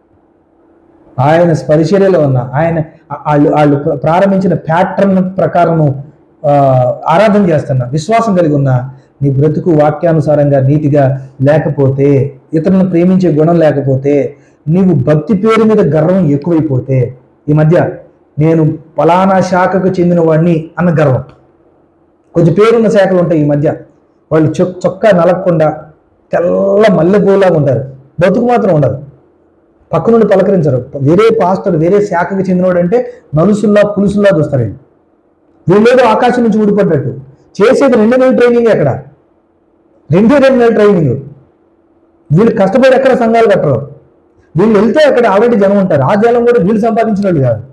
[SPEAKER 2] ఆయన పరిచర్యలో ఉన్న ఆయన వాళ్ళు వాళ్ళు ప్ర- ప్రారంభించిన ప్యాటర్న్ ప్రకారం ఆ, ఆరాధన చేస్తున్నా విశ్వాసం కలిగి ఉన్నా నీ బ్రతుకు వాక్యానుసారంగా నీతిగా లేకపోతే ఇతరులను ప్రేమించే గుణం లేకపోతే నీవు భక్తి పేరు మీద గర్వం ఎక్కువైపోతే ఈ మధ్య నేను ఫలానా శాఖకు చెందిన వాడిని అన్న గర్వం కొంచెం పేరున్న శాఖలు ఉంటాయి ఈ మధ్య వాళ్ళు చొక్ చొక్కా నలగకుండా తెల్ల మల్లెపూలాగా ఉంటారు బతుకు మాత్రం ఉండదు పక్క నుండి పలకరించరు వేరే పాస్టర్ వేరే శాఖకి చెందినవాడు అంటే నలుసుల్లా పులుసుల్లా చూస్తారు వీళ్ళు వీళ్ళేదో ఆకాశం నుంచి ఊడిపడ్డట్టు చేసేది రెండు నెలల ట్రైనింగ్ అక్కడ రెండే రెండు నెలల ట్రైనింగ్ వీళ్ళు కష్టపడి ఎక్కడ సంఘాలు కట్టరు వీళ్ళు వెళ్తే అక్కడ ఆల్రెడీ జనం ఉంటారు ఆ జనం కూడా వీళ్ళు సంపాదించిన వాళ్ళు కాదు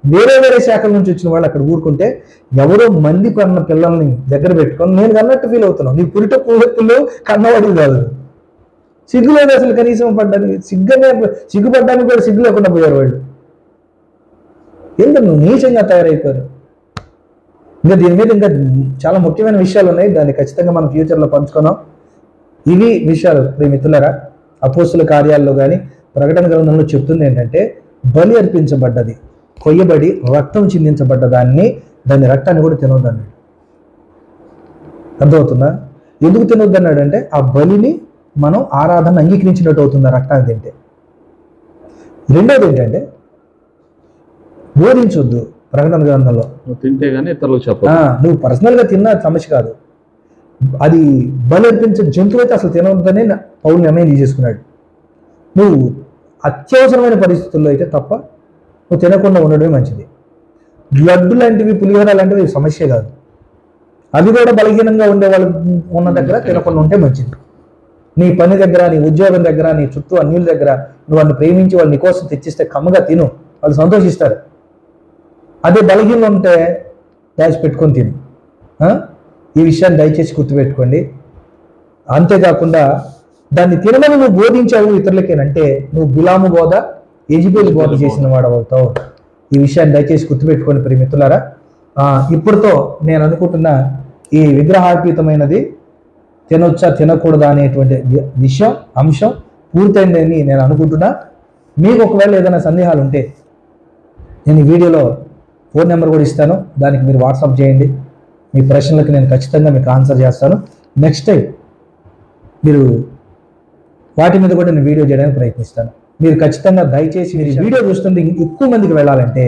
[SPEAKER 2] వేరే వేరే శాఖల నుంచి వచ్చిన వాళ్ళు అక్కడ ఊరుకుంటే ఎవరో మంది కన్న పిల్లల్ని దగ్గర పెట్టుకొని నేను కన్నట్టు ఫీల్ అవుతున్నాను నీ పురిట పువ్వులు కన్నవాడు కాదు సిగ్గు లేదు అసలు కనీసం పడ్డానికి సిగ్గునే సిగ్గుపడ్డానికి కూడా సిగ్గు లేకుండా పోయారు వాళ్ళు ఎందుకు నువ్వు నీచంగా తయారైపోయారు ఇంకా దీని మీద ఇంకా చాలా ముఖ్యమైన విషయాలు ఉన్నాయి దాన్ని ఖచ్చితంగా మనం ఫ్యూచర్లో పంచుకున్నాం ఇవి విషయాలు ప్రియ మిత్రులారా అపోస్తుల కార్యాల్లో కానీ ప్రకటన గ్రంథంలో చెప్తుంది ఏంటంటే బలి అర్పించబడ్డది కొయ్యబడి రక్తం చిందించబడ్డ దాన్ని దాని రక్తాన్ని కూడా తినొద్దన్నాడు అర్థమవుతుందా ఎందుకు తినొద్దన్నాడు అంటే ఆ బలిని మనం ఆరాధన అంగీకరించినట్టు అవుతుంది ఆ రక్తాన్ని తింటే రెండోది ఏంటంటే బోధించొద్దు ప్రకటన గ్రంథంలో
[SPEAKER 1] నువ్వు తింటే గానీ ఇతరులకు
[SPEAKER 2] ఆ,
[SPEAKER 1] చెప్పదు
[SPEAKER 2] నువ్వు పర్సనల్గా తిన్న సమస్య కాదు అది బలి అర్పించే జంతువు అయితే అసలు తినవద్దని నా- పౌరులు నిర్ణయం తీసేసుకున్నాడు నువ్వు అత్యవసరమైన పరిస్థితుల్లో అయితే తప్ప నువ్వు తినకుండా ఉండడమే మంచిది బ్లడ్ లాంటివి పులిహోర లాంటివి సమస్య కాదు అవి కూడా బలహీనంగా ఉండే వాళ్ళు ఉన్న దగ్గర తినకుండా ఉంటే మంచిది నీ పని దగ్గర నీ ఉద్యోగం దగ్గర నీ చుట్టూ అన్యుల దగ్గర నువ్వు వాళ్ళని ప్రేమించి వాళ్ళు నీకోసం తెచ్చిస్తే కమ్మగా తిను వాళ్ళు సంతోషిస్తారు అదే బలహీనలు ఉంటే దాచి పెట్టుకొని తిను ఆ? ఈ విషయాన్ని దయచేసి గుర్తుపెట్టుకోండి అంతేకాకుండా దాన్ని తినమని నువ్వు బోధించావు ఇతరులకేనంటే నువ్వు గులాము బోధ ఎజిబేల్ బోధ చేసిన వాడు అవుతావు ఈ విషయాన్ని దయచేసి గుర్తుపెట్టుకోండి ప్రియ మిత్రులారా ఆ, ఇప్పటితో నేను అనుకుంటున్న ఈ విగ్రహార్పితమైనది తినొచ్చా తినకూడదా అనేటువంటి వి- విషయం అంశం పూర్తయిందని నేను అనుకుంటున్నా మీకు ఒకవేళ ఏదైనా సందేహాలు ఉంటే నేను ఈ వీడియోలో ఫోన్ నెంబర్ కూడా ఇస్తాను దానికి మీరు వాట్సాప్ చేయండి మీ ప్రశ్నలకు నేను ఖచ్చితంగా మీకు ఆన్సర్ చేస్తాను నెక్స్ట్ టైం మీరు వాటి మీద కూడా నేను వీడియో చేయడానికి ప్రయత్నిస్తాను మీరు ఖచ్చితంగా దయచేసి మీరు ఈ వీడియో చూస్తుంటే ఇంక ఎక్కువ మందికి వెళ్ళాలంటే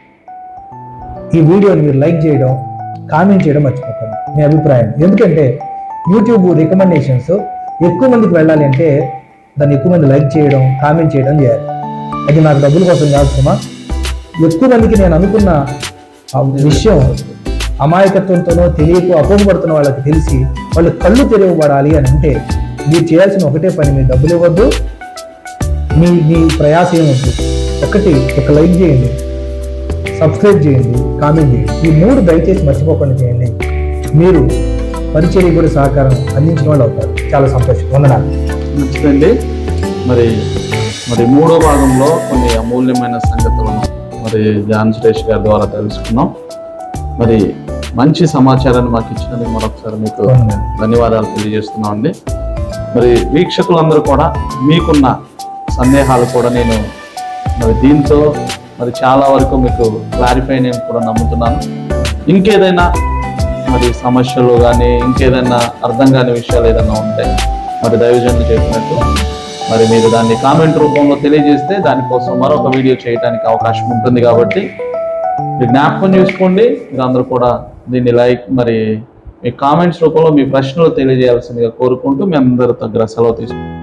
[SPEAKER 2] ఈ వీడియోని మీరు లైక్ చేయడం కామెంట్ చేయడం మర్చిపోకండి మీ అభిప్రాయం ఎందుకంటే యూట్యూబ్ రికమెండేషన్స్ ఎక్కువ మందికి వెళ్ళాలి అంటే దాన్ని ఎక్కువ మంది లైక్ చేయడం కామెంట్ చేయడం చేయాలి అది నాకు డబ్బుల కోసం కాదు సుమా ఎక్కువ మందికి నేను అనుకున్న ఆ విషయం అమాయకత్వంతోనో తెలియక అపోహపడుతున్న వాళ్ళకి తెలిసి వాళ్ళు కళ్ళు తెరవబడాలి అని అంటే మీరు చేయాల్సిన ఒకటే పని మీరు డబ్బులు ఇవ్వద్దు మీ మీ ప్రయాస ఏమొద్దు ఒకటి ఒక లైక్ చేయండి సబ్స్క్రైబ్ చేయండి కామెంట్ చేయండి ఈ మూడు దయచేసి మర్చిపోకుండా చేయండి మీరు పరిచర్య కూడా సహకారం అందించిన వాళ్ళు అవుతారు చాలా సంతోషం వందనాలు
[SPEAKER 1] నచ్చుతుంది మరి మరి మూడో భాగంలో కొన్ని అమూల్యమైన సంగతులను మరి జాన్ సురేష్ గారి ద్వారా తెలుసుకున్నాం మరి మంచి సమాచారాన్ని మాకు ఇచ్చినందుకు మరొకసారి మీకు
[SPEAKER 2] వందనాలు.
[SPEAKER 1] ధన్యవాదాలు తెలియజేస్తున్నాం అండి మరి వీక్షకులందరూ కూడా మీకున్న సందేహాలు కూడా నేను మరి దీంతో మరి చాలా వరకు మీకు క్లారిఫై నేను కూడా నమ్ముతున్నాను ఇంకేదైనా మరి సమస్యలు కానీ ఇంకేదైనా అర్థం కాని విషయాలు ఏదైనా ఉంటే మరి దైవజనులు చెప్పినట్టు మరి మీరు దాన్ని కామెంట్ రూపంలో తెలియజేస్తే దానికోసం మరొక వీడియో చేయడానికి అవకాశం ఉంటుంది కాబట్టి మీరు జ్ఞాపకం చేసుకోండి మీరు అందరూ కూడా దీన్ని లైక్ మరి మీ కామెంట్స్ రూపంలో మీ ప్రశ్నలు తెలియజేయాల్సిందిగా కోరుకుంటూ మీ అందరి దగ్గర సెలవు తీసుకుంటాం